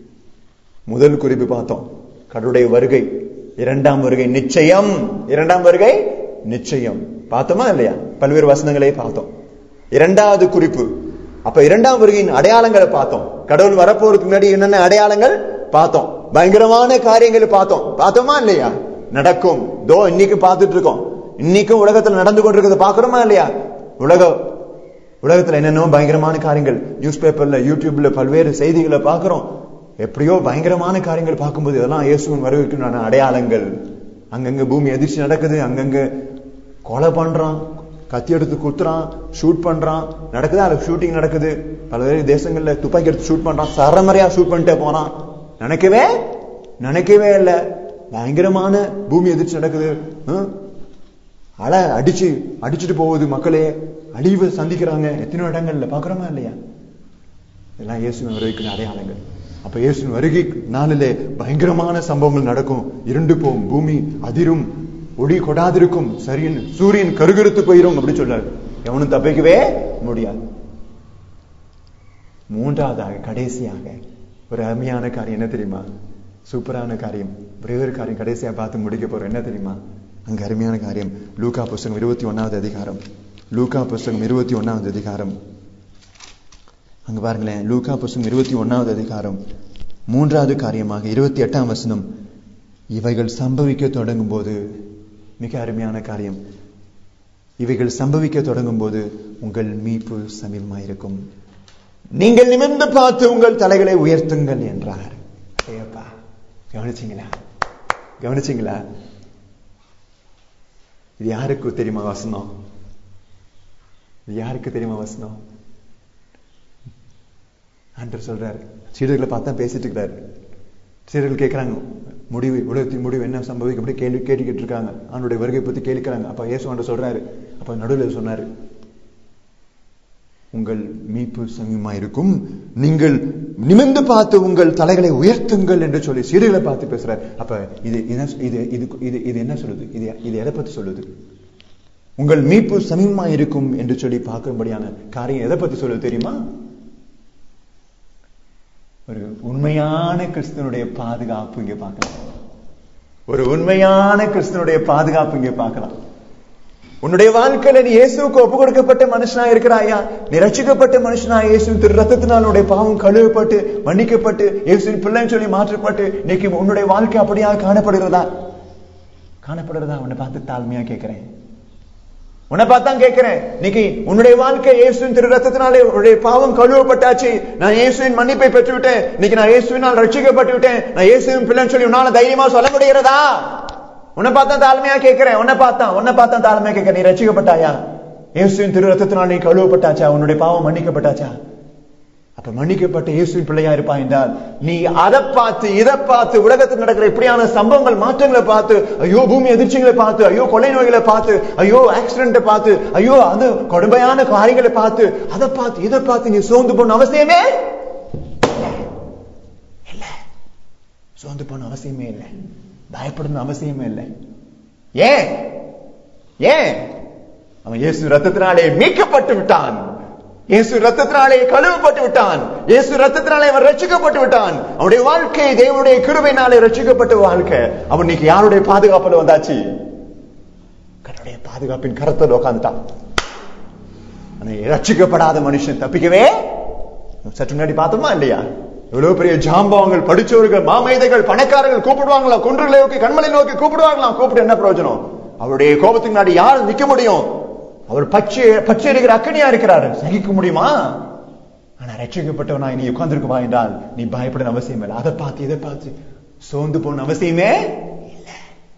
முதல் குறிப்பு பார்த்தோம் கடவுளுடைய வருகை இரண்டாம் வருகை நிச்சயம் இரண்டாம் வருகை நிச்சயம் பார்த்தோமா இல்லையா பல்வேறு வசனங்களை பார்த்தோம் இரண்டாவது குறிப்பு அப்ப இரண்டாம் வருகையின் அடையாளங்களை பார்த்தோம் கடவுள் வரப்போறதுக்கு முன்னாடி என்னென்ன அடையாளங்கள் பார்த்தோம் பயங்கரமான காரியங்களை பார்த்தோம் பார்த்தோமா இல்லையா நடக்கும் தோ இன்னைக்கு பார்த்துட்டு இருக்கோம் இன்னைக்கும் உலகத்துல நடந்து கொண்டிருக்கிறத பாக்குறோமா இல்லையா உலக உலகத்துல என்னென்னோ பயங்கரமான காரியங்கள் நியூஸ் பேப்பர்ல யூடியூப்ல பல்வேறு செய்திகளை பார்க்கிறோம் எப்படியோ பயங்கரமான காரியங்கள் பார்க்கும்போது இதெல்லாம் இயேசுவின் வருகைக்குண்டான அடையாளங்கள் அங்கங்க பூமி அதிர்ச்சி நடக்குது அங்கங்க கொலை பண்றான் கத்தி எடுத்து குத்துறான் ஷூட் பண்றான் நடக்குது அதுல ஷூட்டிங் நடக்குது பல்வேறு தேசங்கள்ல துப்பாக்கி எடுத்து ஷூட் பண்றான் சரமறையா ஷூட் பண்ணிட்டே போறான் நினைக்கவே நினைக்கவே இல்லை பயங்கரமான பூமி எதிர்ச்சி நடக்குது ஹம்? அலை அடிச்சு அடிச்சுட்டு போகுது மக்களே அழிவு சந்திக்கிறாங்க எத்தனையோ இடங்கள்ல பாக்குறோமா இல்லையா இதெல்லாம் இயேசுவின் வருகைக்கு அடையாளங்கள் அப்ப இயேசுவின் வருகை நாளிலே பயங்கரமான சம்பவங்கள் நடக்கும் இருண்டு போகும் பூமி அதிரும் ஒளி கொடாதிருக்கும் சரியன் சூரியன் கருகருத்து போயிரும் அப்படி சொல்றாரு எவனும் தப்பிக்கவே முடியாது மூன்றாவதாக கடைசியாக ஒரு அருமையான காரியம் என்ன தெரியுமா சூப்பரான காரியம் ஒரே ஒரு காரியம் கடைசியா பார்த்து முடிக்க போறோம் என்ன தெரியுமா அங்க அருமையான காரியம் லூகா புஸ்தகம் இருபத்தி ஒன்னாவது அதிகாரம் லூகா புஸ்தகம் இருபத்தி ஒன்னாவது அதிகாரம் அங்க பாருங்களேன் லூகா புஸ்தகம் இருபத்தி ஒன்னாவது அதிகாரம் மூன்றாவது காரியமாக இருபத்தி எட்டாம் வசனம் இவைகள் சம்பவிக்க தொடங்கும் போது மிக அருமையான காரியம் இவைகள் சம்பவிக்க தொடங்கும் போது உங்கள் மீட்பு சமீபமாயிருக்கும் நீங்கள் நிமிர்ந்து பார்த்து உங்கள் தலைகளை உயர்த்துங்கள் என்றார் ஐயப்பா கவனிச்சீங்களா கவனிச்சீங்களா இது யாருக்கு தெரியுமா வசனம் இது யாருக்கு தெரியுமா வசனம் ஆண்டர் சொல்றாரு சீடர்களை பார்த்தா பேசிட்டு இருக்கிறாரு சீடர்கள் கேட்கிறாங்க முடிவு உலகத்தின் முடிவு என்ன சம்பவிக்கும் அப்படி கேள்வி கேட்டுக்கிட்டு இருக்காங்க ஆண்டுடைய வருகை பத்தி கேட்கிறாங்க அப்ப இயேசு ஆண்டு சொல்றாரு அப்ப நடுவில் சொன்னாரு உங்கள் மீட்பு சமயமா இருக்கும் நீங்கள் நிமிர்ந்து பார்த்து உங்கள் தலைகளை உயர்த்துங்கள் என்று சொல்லி சீடர்களை பார்த்து பேசுறாரு அப்ப இது என்ன இது இது இது இது என்ன சொல்லுது இது இது எதை பத்தி சொல்லுது உங்கள் மீட்பு சமீபமா இருக்கும் என்று சொல்லி பார்க்கும்படியான காரியம் எதை பத்தி சொல்லுது தெரியுமா ஒரு உண்மையான கிறிஸ்தனுடைய பாதுகாப்பு இங்க பார்க்கலாம் ஒரு உண்மையான கிறிஸ்தனுடைய பாதுகாப்பு இங்க பார்க்கலாம் உன்னுடைய வாழ்க்கையில நீ இயேசுக்கு ஒப்பு கொடுக்கப்பட்ட மனுஷனா இருக்கிறாயா நீ ரட்சிக்கப்பட்ட மனுஷனா இயேசு திரு ரத்தத்தினால் உன்னுடைய பாவம் கழுவப்பட்டு மன்னிக்கப்பட்டு இயேசுவின் பிள்ளைன்னு சொல்லி மாற்றப்பட்டு இன்னைக்கு உன்னுடைய வாழ்க்கை அப்படியாக காணப்படுகிறதா காணப்படுறதா உன்னை பார்த்து தாழ்மையா கேட்கிறேன் உன்னை பார்த்தான் கேட்கிறேன் இன்னைக்கு உன்னுடைய வாழ்க்கை இயேசுவின் திரு ரத்தத்தினாலே உன்னுடைய பாவம் கழுவப்பட்டாச்சு நான் இயேசுவின் மன்னிப்பை பெற்று விட்டேன் இன்னைக்கு நான் இயேசுவினால் ரட்சிக்கப்பட்டு விட்டேன் நான் இயேசுவின் பிள்ளைன்னு சொல்லி உன்னால தைரியமா சொல்ல முடிகிறதா உன்னை பார்த்தா தாழ்மையா கேட்கிறேன் உன்னை பார்த்தான் உன்னை பார்த்தா தாழ்மையா கேட்கிறேன் நீ ரட்சிக்கப்பட்டாயா இயேசுவின் திரு ரத்தத்தினால் நீ கழுவப்பட்டாச்சா உன்னுடைய பாவம் மன்னிக்கப்பட்டாச்சா அப்ப மன்னிக்கப்பட்ட இயேசுவின் பிள்ளையா இருப்பா என்றால் நீ அதை பார்த்து இதை பார்த்து உலகத்தில் நடக்கிற இப்படியான சம்பவங்கள் மாற்றங்களை பார்த்து ஐயோ பூமி எதிர்ச்சிகளை பார்த்து ஐயோ கொலை நோய்களை பார்த்து ஐயோ ஆக்சிடென்ட்டை பார்த்து ஐயோ அது கொடுமையான காரியங்களை பார்த்து அதை பார்த்து இதை பார்த்து நீ சோர்ந்து போன அவசியமே இல்ல சோர்ந்து போன அவசியமே இல்லை பயப்படணும் அவசியமே இல்லை ஏன் ஏன் அவன் இயேசு ரத்தத்தினாலே மீட்கப்பட்டு விட்டான் இயேசு ரத்தத்தினாலே கழுவப்பட்டு விட்டான் இயேசு ரத்தத்தினாலே அவன் ரட்சிக்கப்பட்டு விட்டான் அவனுடைய வாழ்க்கை தேவனுடைய கிருபையினாலே ரட்சிக்கப்பட்ட வாழ்க்கை அவன் இன்னைக்கு யாருடைய பாதுகாப்புல வந்தாச்சு கடவுளுடைய பாதுகாப்பின் கரத்தில் உட்காந்துட்டான் ஆனா ரட்சிக்கப்படாத மனுஷன் தப்பிக்கவே சற்று முன்னாடி பார்த்தோமா இல்லையா எவ்வளவு பெரிய ஜாம்பவங்கள் படிச்சவர்கள் மாமேதைகள் பணக்காரர்கள் கூப்பிடுவாங்களா குன்றுகளை நோக்கி கண்மலை நோக்கி கூப்பிடுவாங்களாம் கூப்பிட்டு என்ன பிரயோஜனம் அவருடைய கோபத்துக்கு முன்னாடி யார் நிக்க முடியும் அவர் பச்சை பச்சை இருக்கிற அக்கனியா இருக்கிறாரு சகிக்க முடியுமா ஆனா ரட்சிக்கப்பட்டவனா நீ உட்கார்ந்துருக்குவா என்றால் நீ பயப்பட அவசியம் இல்லை அதை பார்த்து இதை பார்த்து சோர்ந்து போன அவசியமே இல்லை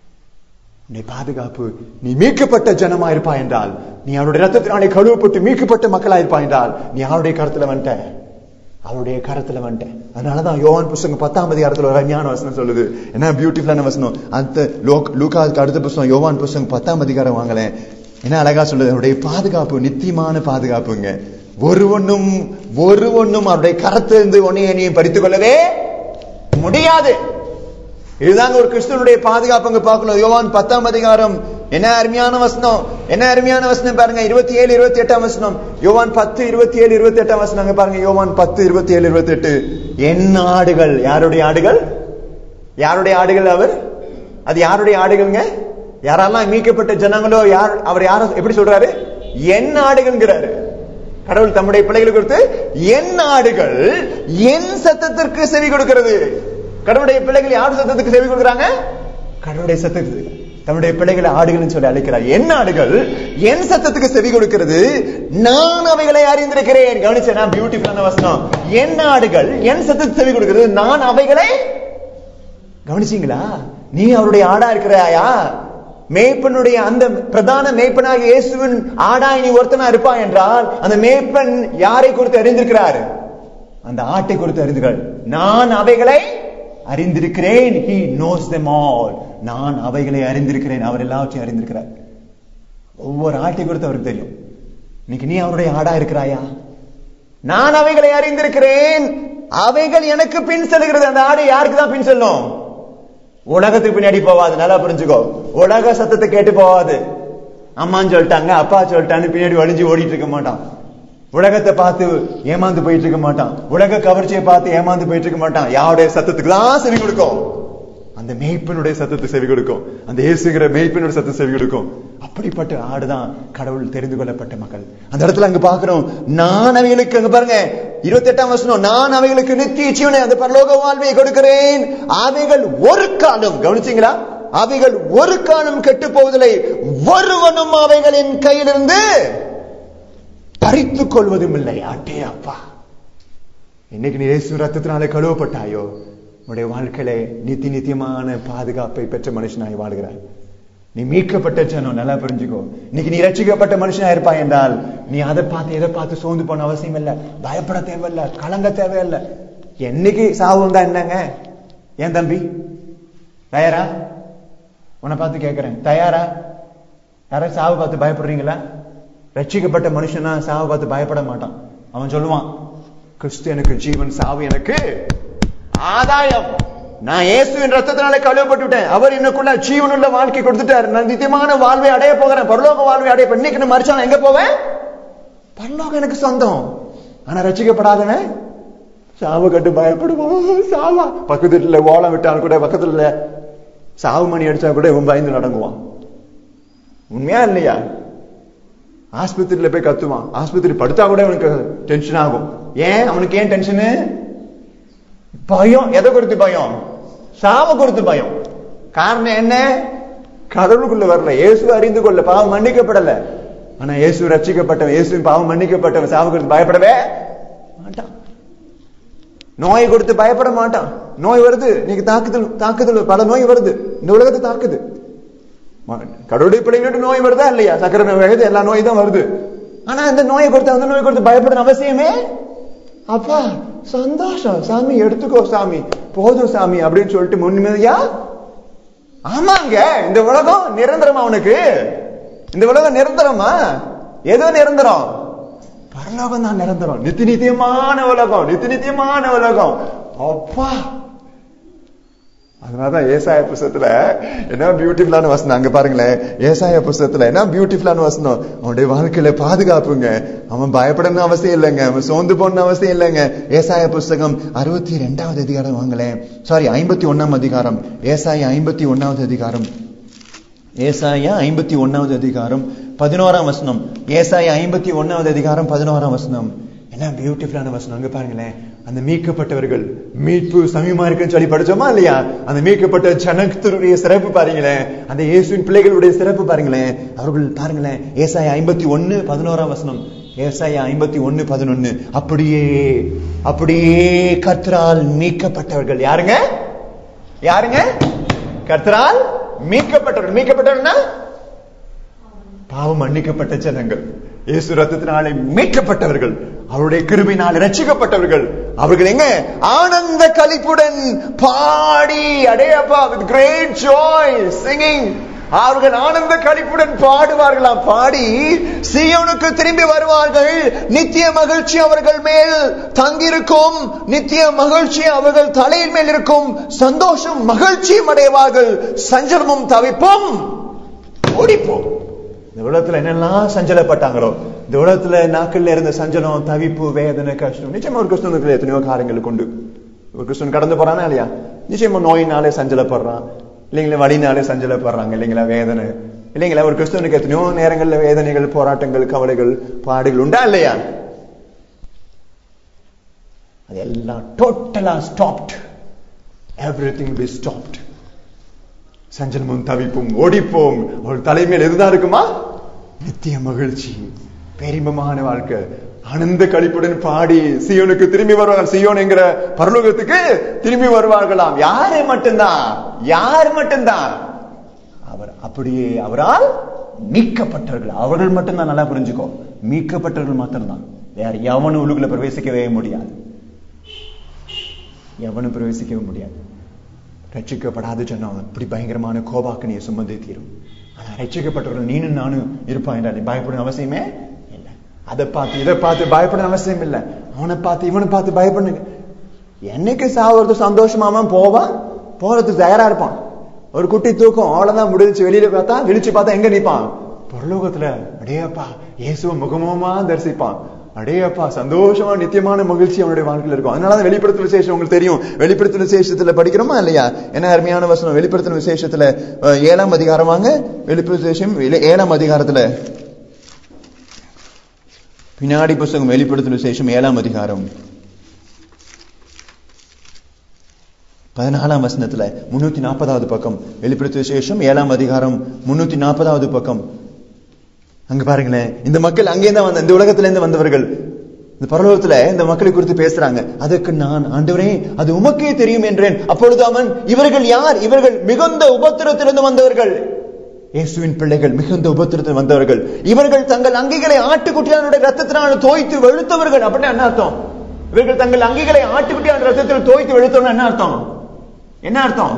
உன்னை பாதுகாப்பு நீ மீட்கப்பட்ட ஜனமா இருப்பா என்றால் நீ அவருடைய ரத்தத்தினாலே கழுவப்பட்டு மீட்கப்பட்ட மக்களா இருப்பா என்றால் நீ அவருடைய கருத்துல வந்துட்ட அவருடைய கரத்துல வந்துட்ட அதனாலதான் யோவான் புஸ்தகம் பத்தாம் அதிகாரத்துல ஒரு அருமையான வசனம் சொல்லுது என்ன பியூட்டிஃபுல்லான வசனம் அந்த லூக்காவுக்கு அடுத்த புஸ்தகம் யோவான் புஸ்தகம் பத்தாம் அதிகாரம் வாங்கலேன் என்ன அழகா சொல்லுது அவருடைய பாதுகாப்பு நித்தியமான பாதுகாப்புங்க ஒரு ஒண்ணும் ஒரு ஒண்ணும் அவருடைய கரத்திலிருந்து ஒன்னையும் என்னையும் பறித்துக் கொள்ளவே முடியாது இதுதாங்க ஒரு கிறிஸ்துவனுடைய பாதுகாப்புங்க பார்க்கணும் யோவான் பத்தாம் அதிகாரம் என்ன அருமையான வசனம் என்ன அருமையான வசனம் பாருங்க இருபத்தி ஏழு இருபத்தி எட்டாம் வசனம் யோவான் பத்து இருபத்தி ஏழு இருபத்தி எட்டாம் வசனம் பாருங்க யோவான் பத்து இருபத்தி ஏழு இருபத்தி எட்டு என் ஆடுகள் யாருடைய ஆடுகள் யாருடைய ஆடுகள் அவர் அது யாருடைய ஆடுகள்ங்க யாரெல்லாம் மீட்கப்பட்ட ஜனங்களோ யார் அவர் யார எப்படி சொல்றாரு என் ஆடுகள்ங்கிறாரு கடவுள் தம்முடைய பிள்ளைகளுக்கு கொடுத்து என் ஆடுகள் என் சத்தத்திற்கு செவி கொடுக்கிறது கடவுளுடைய பிள்ளைகள் யார் சத்தத்துக்கு செவி கொடுக்குறாங்க கடவுளுடைய சத்தத்துக்கு தன்னுடைய பிள்ளைகளை ஆடுகள் சொல்லி அழைக்கிறார் என் ஆடுகள் என் சத்தத்துக்கு செவி கொடுக்கிறது நான் அவைகளை அறிந்திருக்கிறேன் கவனிச்சேனா பியூட்டிஃபுல்லான வசனம் என் ஆடுகள் என் சத்தத்துக்கு செவி கொடுக்கிறது நான் அவைகளை கவனிச்சீங்களா நீ அவருடைய ஆடா இருக்கிறாயா மேய்ப்பனுடைய அந்த பிரதான மேய்ப்பனாக இயேசுவின் ஆடாய் நீ ஒருத்தனா இருப்பா என்றால் அந்த மேய்ப்பன் யாரை குறித்து அறிந்திருக்கிறார் அந்த ஆட்டை குறித்து அறிந்திருக்கிறார் நான் அவைகளை அறிந்திருக்கிறேன் he knows them all நான் அவைகளை அறிந்திருக்கிறேன் அவர் எல்லாவற்றையும் அறிந்திருக்கிறார் ஒவ்வொரு ஆட்டை குறித்து அவருக்கு தெரியும் இன்னைக்கு நீ அவருடைய ஆடா இருக்கிறாயா நான் அவைகளை அறிந்திருக்கிறேன் அவைகள் எனக்கு பின் செல்கிறது அந்த ஆடு யாருக்கு தான் பின் செல்லும் உலகத்துக்கு பின்னாடி போவாது நல்லா புரிஞ்சுக்கோ உலக சத்தத்தை கேட்டு போவாது அம்மான்னு சொல்லிட்டாங்க அப்பா சொல்லிட்டான்னு பின்னாடி வலிஞ்சு ஓடிட்டு இருக்க மாட்டான் உலகத்தை பார்த்து ஏமாந்து போயிட்டு இருக்க மாட்டான் உலக கவர்ச்சியை பார்த்து ஏமாந்து போயிட்டு இருக்க மாட்டான் யாருடைய சத்தத்துக்கு தான் செவி கொடுக்கும் அந்த மேய்ப்பனுடைய சத்தத்தை செவி கொடுக்கும் அந்த இயேசுங்கிற மேய்ப்பனுடைய சத்தத்தை செவி கொடுக்கும் அப்படிப்பட்ட ஆடுதான் கடவுள் தெரிந்து கொள்ளப்பட்ட மக்கள் அந்த இடத்துல அங்க பாக்குறோம் நான் அவைகளுக்கு அங்க பாருங்க இருபத்தி எட்டாம் வருஷம் நான் அவைகளுக்கு நித்திய ஜீவனை அந்த பரலோக வாழ்வை கொடுக்கிறேன் அவைகள் ஒரு காலம் கவனிச்சீங்களா அவைகள் ஒரு காலம் கெட்டு போவதில்லை ஒருவனும் அவைகளின் கையிலிருந்து பறித்துக் கொள்வதும் இல்லை ஆட்டே அப்பா இன்னைக்கு நீ இயேசு ரத்தத்தினாலே கழுவப்பட்டாயோ உன்னுடைய வாழ்க்கையில நித்தி நித்தியமான பாதுகாப்பை பெற்ற மனுஷனாய் வாழ்கிறாய் நீ மீட்கப்பட்ட ஜனம் நல்லா புரிஞ்சுக்கோ இன்னைக்கு நீ ரட்சிக்கப்பட்ட மனுஷனா இருப்பாய் என்றால் நீ அதை பார்த்து எதை பார்த்து சோர்ந்து போன அவசியம் இல்ல பயப்பட தேவையில்ல கலங்க தேவையில்ல என்னைக்கு சாவு வந்தா என்னங்க ஏன் தம்பி தயாரா உன்னை பார்த்து கேட்கிறேன் தயாரா யாராவது சாவு பார்த்து பயப்படுறீங்களா ரட்சிக்கப்பட்ட மனுஷனா சாவை பார்த்து பயப்பட மாட்டான் அவன் சொல்லுவான் கிறிஸ்து எனக்கு ஜீவன் சாவு எனக்கு ஆதாயம் நான் இயேசுவின் ரத்தத்தினால கழுவப்பட்டு விட்டேன் அவர் எனக்குள்ள ஜீவனுள்ள வாழ்க்கை கொடுத்துட்டாரு நான் நித்தியமான வாழ்வை அடைய போகிறேன் பரலோக வாழ்வை அடைய இன்னைக்கு நான் மறிச்சா நான் எங்க போவேன் பரலோகம் எனக்கு சொந்தம் ஆனா ரசிக்கப்படாதவன் சாவு கட்டு பயப்படுவான் சாவா பக்கத்துல ஓலம் விட்டாலும் கூட பக்கத்துல சாவு மணி அடிச்சா கூட இவன் பயந்து நடங்குவான் உண்மையா இல்லையா ஆஸ்பத்திரியில போய் கத்துவான் ஆஸ்பத்திரி படுத்தா கூட அவனுக்கு டென்ஷன் ஆகும் ஏன் அவனுக்கு ஏன் டென்ஷனு பயம் எதை குறித்து பயம் சாவ குறித்து பயம் காரணம் என்ன கடவுளுக்குள்ள வரல இயேசு அறிந்து கொள்ள பாவம் மன்னிக்கப்படல ஆனா இயேசு ரட்சிக்கப்பட்டவன் இயேசு பாவம் மன்னிக்கப்பட்டவன் சாவு குறித்து பயப்படவே மாட்டான் நோயை கொடுத்து பயப்பட மாட்டான் நோய் வருது நீங்க தாக்குதல் தாக்குதல் பல நோய் வருது இந்த உலகத்தை தாக்குது கடவுளுடைய பிள்ளைங்களுக்கு நோய் வருதா இல்லையா சக்கரை நோய் வருது எல்லா நோய் தான் வருது ஆனா இந்த நோயை கொடுத்து அந்த நோய் கொடுத்து பயப்பட அவசியமே அப்பா சந்தோஷம் சாமி எடுத்துக்கோ சாமி போதும் சாமி அப்படின்னு சொல்லிட்டு முன்னிமையா ஆமாங்க இந்த உலகம் நிரந்தரமா அவனுக்கு இந்த உலகம் நிரந்தரமா ஏதோ நிரந்தரம் பரலோகம் தான் நிரந்தரம் நித்தி நித்தியமான உலகம் நித்தி நித்தியமான உலகம் அப்பா அதனாலதான் ஏசாய புஸ்தகத்துல என்ன பியூட்டிஃபுல்லான வசனம் அங்க பாருங்களேன் ஏசாய புஸ்தகத்துல என்ன பியூட்டிஃபுல்லான வசனம் அவனுடைய வாழ்க்கையில பாதுகாப்புங்க அவன் பயப்படணும் அவசியம் இல்லைங்க அவன் சோர்ந்து போன அவசியம் இல்லைங்க ஏசாய புஸ்தகம் அறுபத்தி ரெண்டாவது அதிகாரம் வாங்களேன் சாரி ஐம்பத்தி ஒன்னாம் அதிகாரம் ஏசாய ஐம்பத்தி ஒன்னாவது அதிகாரம் ஏசாயா ஐம்பத்தி ஒன்னாவது அதிகாரம் பதினோராம் வசனம் ஏசாயா ஐம்பத்தி ஒன்னாவது அதிகாரம் பதினோராம் வசனம் என்ன பியூட்டிஃபுல்லான வசனம் அங்க பாருங்களேன் அந்த மீட்கப்பட்டவர்கள் மீட்பு சமயமா இருக்குன்னு சொல்லி படிச்சோமா இல்லையா அந்த மீட்கப்பட்ட ஜனத்தினுடைய சிறப்பு பாருங்களேன் அந்த இயேசுவின் பிள்ளைகளுடைய சிறப்பு பாருங்களேன் அவர்கள் பாருங்களேன் ஏசாய ஐம்பத்தி ஒன்னு பதினோராம் வசனம் ஏசாய ஐம்பத்தி ஒன்னு பதினொன்னு அப்படியே அப்படியே கர்த்தரால் மீட்கப்பட்டவர்கள் யாருங்க யாருங்க கர்த்தரால் மீட்கப்பட்டவர்கள் மீட்கப்பட்டவர்கள்னா பாவம் மன்னிக்கப்பட்ட ஜனங்கள் இயேசு ரத்தத்தினாலே மீட்கப்பட்டவர்கள் அவருடைய கிருபினால் ரட்சிக்கப்பட்டவர்கள் அவர்கள் எங்க ஆனந்த கலிப்புடன் பாடி அடையப்பா வித் கிரேட் ஜாய் சிங்கிங் அவர்கள் ஆனந்த கழிப்புடன் பாடுவார்களாம் பாடி சியோனுக்கு திரும்பி வருவார்கள் நித்திய மகிழ்ச்சி அவர்கள் மேல் தங்கியிருக்கும் நித்திய மகிழ்ச்சி அவர்கள் தலையின் மேல் இருக்கும் சந்தோஷம் மகிழ்ச்சியும் அடைவார்கள் சஞ்சலமும் தவிப்பும் ஓடிப்போம் இந்த உலகத்துல என்னெல்லாம் சஞ்சலப்பட்டாங்களோ இந்த உலகத்துல நாட்கள்ல இருந்த சஞ்சலம் தவிப்பு வேதனை கஷ்டம் நிச்சயமா ஒரு கிறிஸ்தவனுக்கு எத்தனையோ காரியங்கள் கொண்டு ஒரு கிறிஸ்தவன் கடந்து போறானா இல்லையா நிச்சயமா நோயினாலே சஞ்சலப்படுறான் இல்லைங்களா வழினாலே சஞ்சலப்படுறாங்க இல்லைங்களா வேதனை இல்லைங்களா ஒரு கிறிஸ்தவனுக்கு எத்தனையோ நேரங்கள்ல வேதனைகள் போராட்டங்கள் கவலைகள் பாடுகள் உண்டா இல்லையா அது எல்லாம் டோட்டலா stopped everything be stopped சஞ்சலமும் தவிப்பும் ஓடிப்போம் அவள் தலைமையில் எதுதான் இருக்குமா நித்திய மகிழ்ச்சி பெருமமான வாழ்க்கை ஆனந்த கழிப்புடன் பாடி சியோனுக்கு திரும்பி வருவார்கள் சியோன் என்கிற பரலோகத்துக்கு திரும்பி வருவார்களாம் யாரு மட்டும்தான் யார் மட்டும்தான் அவர் அப்படியே அவரால் மீட்கப்பட்டவர்கள் அவர்கள் மட்டும்தான் நல்லா புரிஞ்சுக்கோ மீட்கப்பட்டவர்கள் மட்டும்தான் வேற எவனும் உள்ளுக்குள்ள பிரவேசிக்கவே முடியாது எவனும் பிரவேசிக்கவே முடியாது ரட்சிக்கப்படாத சொன்னவன் இப்படி பயங்கரமான கோபாக்கனியை சுமந்து தீரும் ஆனா ரட்சிக்கப்பட்டவர்கள் நீனும் நானும் இருப்பான் என்றால் பயப்படும் அவசியமே இல்லை அதை பார்த்து இதை பார்த்து பயப்பட அவசியம் இல்லை அவனை பார்த்து இவனை பார்த்து பயப்படுங்க என்னைக்கு சாவது சந்தோஷமாம போவான் போறதுக்கு தயாரா இருப்பான் ஒரு குட்டி தூக்கம் அவ்வளவுதான் முடிஞ்சு வெளியில பார்த்தா விழிச்சு பார்த்தா எங்க நிப்பான் பரலோகத்துல அடேயப்பா இயேசுவ முகமுகமா தரிசிப்பான் அடேயப்பா சந்தோஷமா நித்தியமான மகிழ்ச்சி அவனுடைய வாழ்க்கையில் இருக்கும் அதனாலதான் வெளிப்படுத்தல் விசேஷம் உங்களுக்கு தெரியும் வெளிப்படுத்தல் விசேஷத்துல படிக்கிறோமா இல்லையா என்ன அருமையான வசனம் வெளிப்படுத்தல் விசேஷத்துல ஏழாம் அதிகாரம் வாங்க வெளிப்படுத்தல் விசேஷம் ஏழாம் அதிகாரத்துல பின்னாடி புஸ்தகம் வெளிப்படுத்தல் விசேஷம் ஏழாம் அதிகாரம் பதினாலாம் வசனத்துல முன்னூத்தி நாற்பதாவது பக்கம் வெளிப்படுத்த விசேஷம் ஏழாம் அதிகாரம் முன்னூத்தி நாற்பதாவது பக்கம் அங்க பாருங்களேன் இந்த மக்கள் அங்கே தான் வந்த இந்த உலகத்துல இருந்து வந்தவர்கள் இந்த பரலோகத்துல இந்த மக்களை குறித்து பேசுறாங்க அதற்கு நான் ஆண்டவரே அது உமக்கே தெரியும் என்றேன் அப்பொழுது அவன் இவர்கள் யார் இவர்கள் மிகுந்த உபத்திரத்திலிருந்து வந்தவர்கள் இயேசுவின் பிள்ளைகள் மிகுந்த உபத்திரத்தில் வந்தவர்கள் இவர்கள் தங்கள் அங்கிகளை ஆட்டுக்குட்டியானுடைய ரத்தத்தினால் தோய்த்து வெளுத்தவர்கள் அப்படின்னு என்ன அர்த்தம் இவர்கள் தங்கள் அங்கிகளை ஆட்டுக்குட்டியான ரத்தத்தில் தோய்த்து வெளுத்தவர்கள் என்ன அர்த்தம் என்ன அர்த்தம்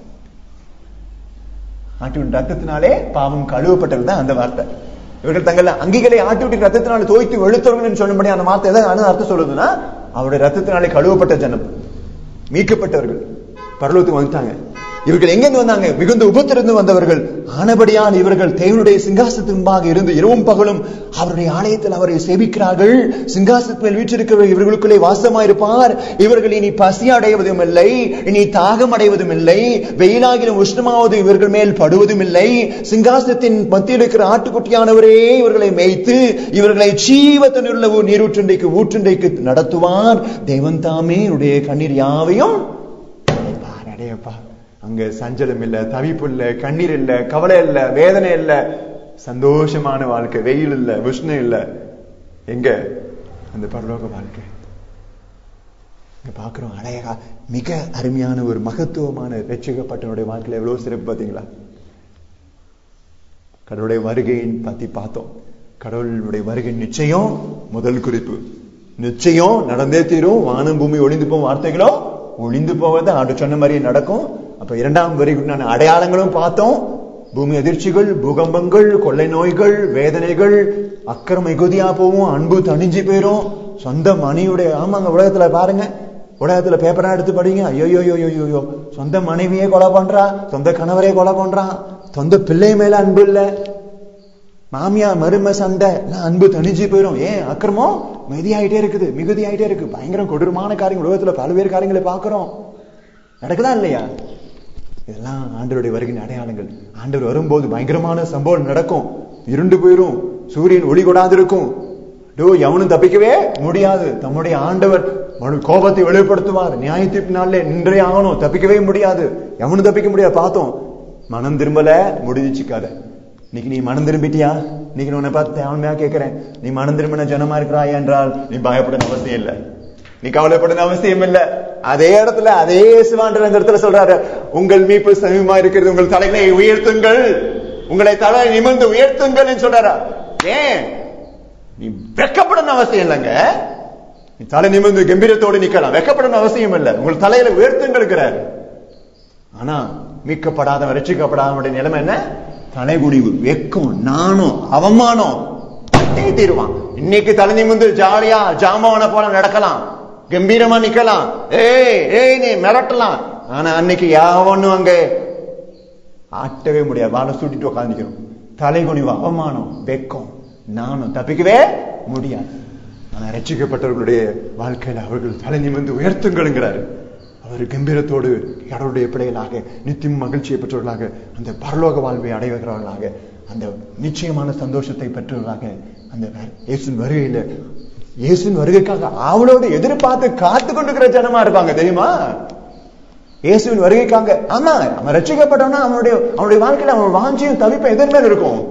ஆட்டுவின் ரத்தத்தினாலே பாவம் கழுவப்பட்டது தான் அந்த வார்த்தை இவர்கள் தங்கள் அங்கிகளை ஆட்டுவிட்டு ரத்தத்தினால தோய்த்து வெளுத்தவர்கள் சொல்லும்படி அந்த வார்த்தை எதாவது அர்த்தம் சொல்லுதுன்னா அவருடைய ரத்தத்தினாலே கழுவப்பட்ட ஜனம் மீட்கப்பட்டவர்கள் பரலோகத்துக்கு வந்துட்டாங்க இவர்கள் எங்கிருந்து வந்தாங்க மிகுந்த உபத்திருந்து வந்தவர்கள் ஆனபடியால் இவர்கள் தேவனுடைய சிங்காசத்து முன்பாக இருந்து இரவும் பகலும் அவருடைய ஆலயத்தில் அவரை சேவிக்கிறார்கள் சிங்காசத்தில் வீற்றிருக்கிற இவர்களுக்குள்ளே வாசமாயிருப்பார் இவர்கள் இனி பசி அடைவதும் இல்லை இனி தாகம் அடைவதும் இல்லை வெயிலாகிலும் உஷ்ணமாவது இவர்கள் மேல் படுவதும் இல்லை சிங்காசனத்தின் மத்தியில் இருக்கிற ஆட்டுக்குட்டியானவரே இவர்களை மேய்த்து இவர்களை ஜீவத்தனுள்ள நீரூற்றுண்டைக்கு ஊற்றுண்டைக்கு நடத்துவார் தேவன் தாமே உடைய கண்ணீர் யாவையும் அடையப்பா அங்க சஞ்சலம் இல்ல தவிப்பு இல்ல கண்ணீர் இல்ல கவலை இல்ல வேதனை இல்ல சந்தோஷமான வாழ்க்கை வெயில் இல்ல உஷ்ணம் இல்ல எங்க அந்த பரலோக வாழ்க்கை இங்க பாக்குறோம் அழகா மிக அருமையான ஒரு மகத்துவமான ரட்சிக்கப்பட்டனுடைய வாழ்க்கையில எவ்வளவு சிறப்பு பாத்தீங்களா கடவுளுடைய வருகையின் பத்தி பார்த்தோம் கடவுளுடைய வருகை நிச்சயம் முதல் குறிப்பு நிச்சயம் நடந்தே தீரும் வானம் பூமி ஒளிந்து போகும் வார்த்தைகளோ ஒளிந்து போவது ஆண்டு சொன்ன மாதிரியே நடக்கும் அப்ப இரண்டாம் வரைக்குண்டான அடையாளங்களும் பார்த்தோம் பூமி அதிர்ச்சிகள் பூகம்பங்கள் கொள்ளை நோய்கள் வேதனைகள் அக்கிரம் மிகுதியா போகும் அன்பு தணிஞ்சு போயிரும் சொந்த மணியுடைய ஆமாங்க உலகத்துல பாருங்க ஊடகத்துல பேப்பரா எடுத்து படிங்க ஐயோ ஐயோ ஐயோ ஐயோ சொந்த மனைவியே கொலை பண்றா சொந்த கணவரே கொலை பண்றான் சொந்த பிள்ளை மேல அன்பு இல்ல மாமியா மரும சண்டை எல்லாம் அன்பு தணிஞ்சு போயிடும் ஏன் அக்கிரமம் மிகுதியாயிட்டே இருக்குது மிகுதியாயிட்டே இருக்கு பயங்கரம் கொடூரமான காரியங்கள் உலகத்துல பல்வேறு காரியங்களை பாக்குறோம் நடக்குதா இல்லையா இதெல்லாம் ஆண்டவருடைய வருகின் அடையாளங்கள் ஆண்டவர் வரும்போது பயங்கரமான சம்பவம் நடக்கும் இருண்டு போயிரும் சூரியன் ஒளி கொடாது இருக்கும் டோ எவனும் தப்பிக்கவே முடியாது தம்முடைய ஆண்டவர் மனு கோபத்தை வெளிப்படுத்துவார் நியாய தீர்ப்பினாலே நின்றே ஆகணும் தப்பிக்கவே முடியாது எவனும் தப்பிக்க முடியாது பார்த்தோம் மனம் திரும்பல முடிச்சுக்காத இன்னைக்கு நீ மனம் திரும்பிட்டியா இன்னைக்கு நான் உன்னை பார்த்து தேவன்மையா கேட்கிறேன் நீ மனம் திரும்பின ஜனமா இருக்கிறாய் என்றால் நீ பயப்பட அவசியம் இல்லை நீ கவலைப்பட அவசியம் இல்ல அதே இடத்துல அதே சிவாண்டர் அந்த இடத்துல சொல்றாரு உங்கள் மீட்பு சமீபமா இருக்கிறது உங்கள் தலைகளை உயர்த்துங்கள் உங்களை தலை நிமிர்ந்து உயர்த்துங்கள் சொல்றாரா ஏன் நீ வெக்கப்படணும் அவசியம் இல்லைங்க நீ தலை நிமிர்ந்து கம்பீரத்தோடு நிக்கலாம் வெக்கப்படணும் அவசியம் இல்லை உங்கள் தலையில உயர்த்துங்கள் ஆனா மீட்கப்படாத ரட்சிக்கப்படாத நிலைமை என்ன தலைகுடிவு வெக்கம் நாணம் அவமானம் பட்டே தீருவான் இன்னைக்கு தலை நிமிர்ந்து ஜாலியா ஜாமவன போல நடக்கலாம் கம்பீரமா நிக்கலாம் ஏய் ஏய் நீ மிரட்டலாம் ஆனா அன்னைக்கு யாவனும் அங்க ஆட்டவே முடியாது வாழை சுட்டிட்டு உட்காந்துக்கணும் தலைகுனிவு அவமானம் வெக்கம் நானும் தப்பிக்கவே முடியாது ஆனா ரட்சிக்கப்பட்டவர்களுடைய வாழ்க்கையில அவர்கள் தலை நிமிர்ந்து உயர்த்துங்கள்ங்கிறாரு அவர் கம்பீரத்தோடு கடவுளுடைய பிள்ளைகளாக நித்தியம் மகிழ்ச்சியை பெற்றவர்களாக அந்த பரலோக வாழ்வை அடைவர்களாக அந்த நிச்சயமான சந்தோஷத்தை பெற்றவர்களாக அந்த இயேசுன் வருகையில இயேசுவின் வருகைக்காக அவளோடு எதிர்பார்த்து காத்து கொண்டிருக்கிற ஜனமா இருப்பாங்க தெரியுமா இயேசுவின் வருகைக்காக ஆமா அவன் ரட்சிக்கப்பட்டவனா அவனுடைய அவனுடைய வாழ்க்கையில அவன் வாஞ்சியும் தவிப்பும் எதிர்மேல இருக்கும்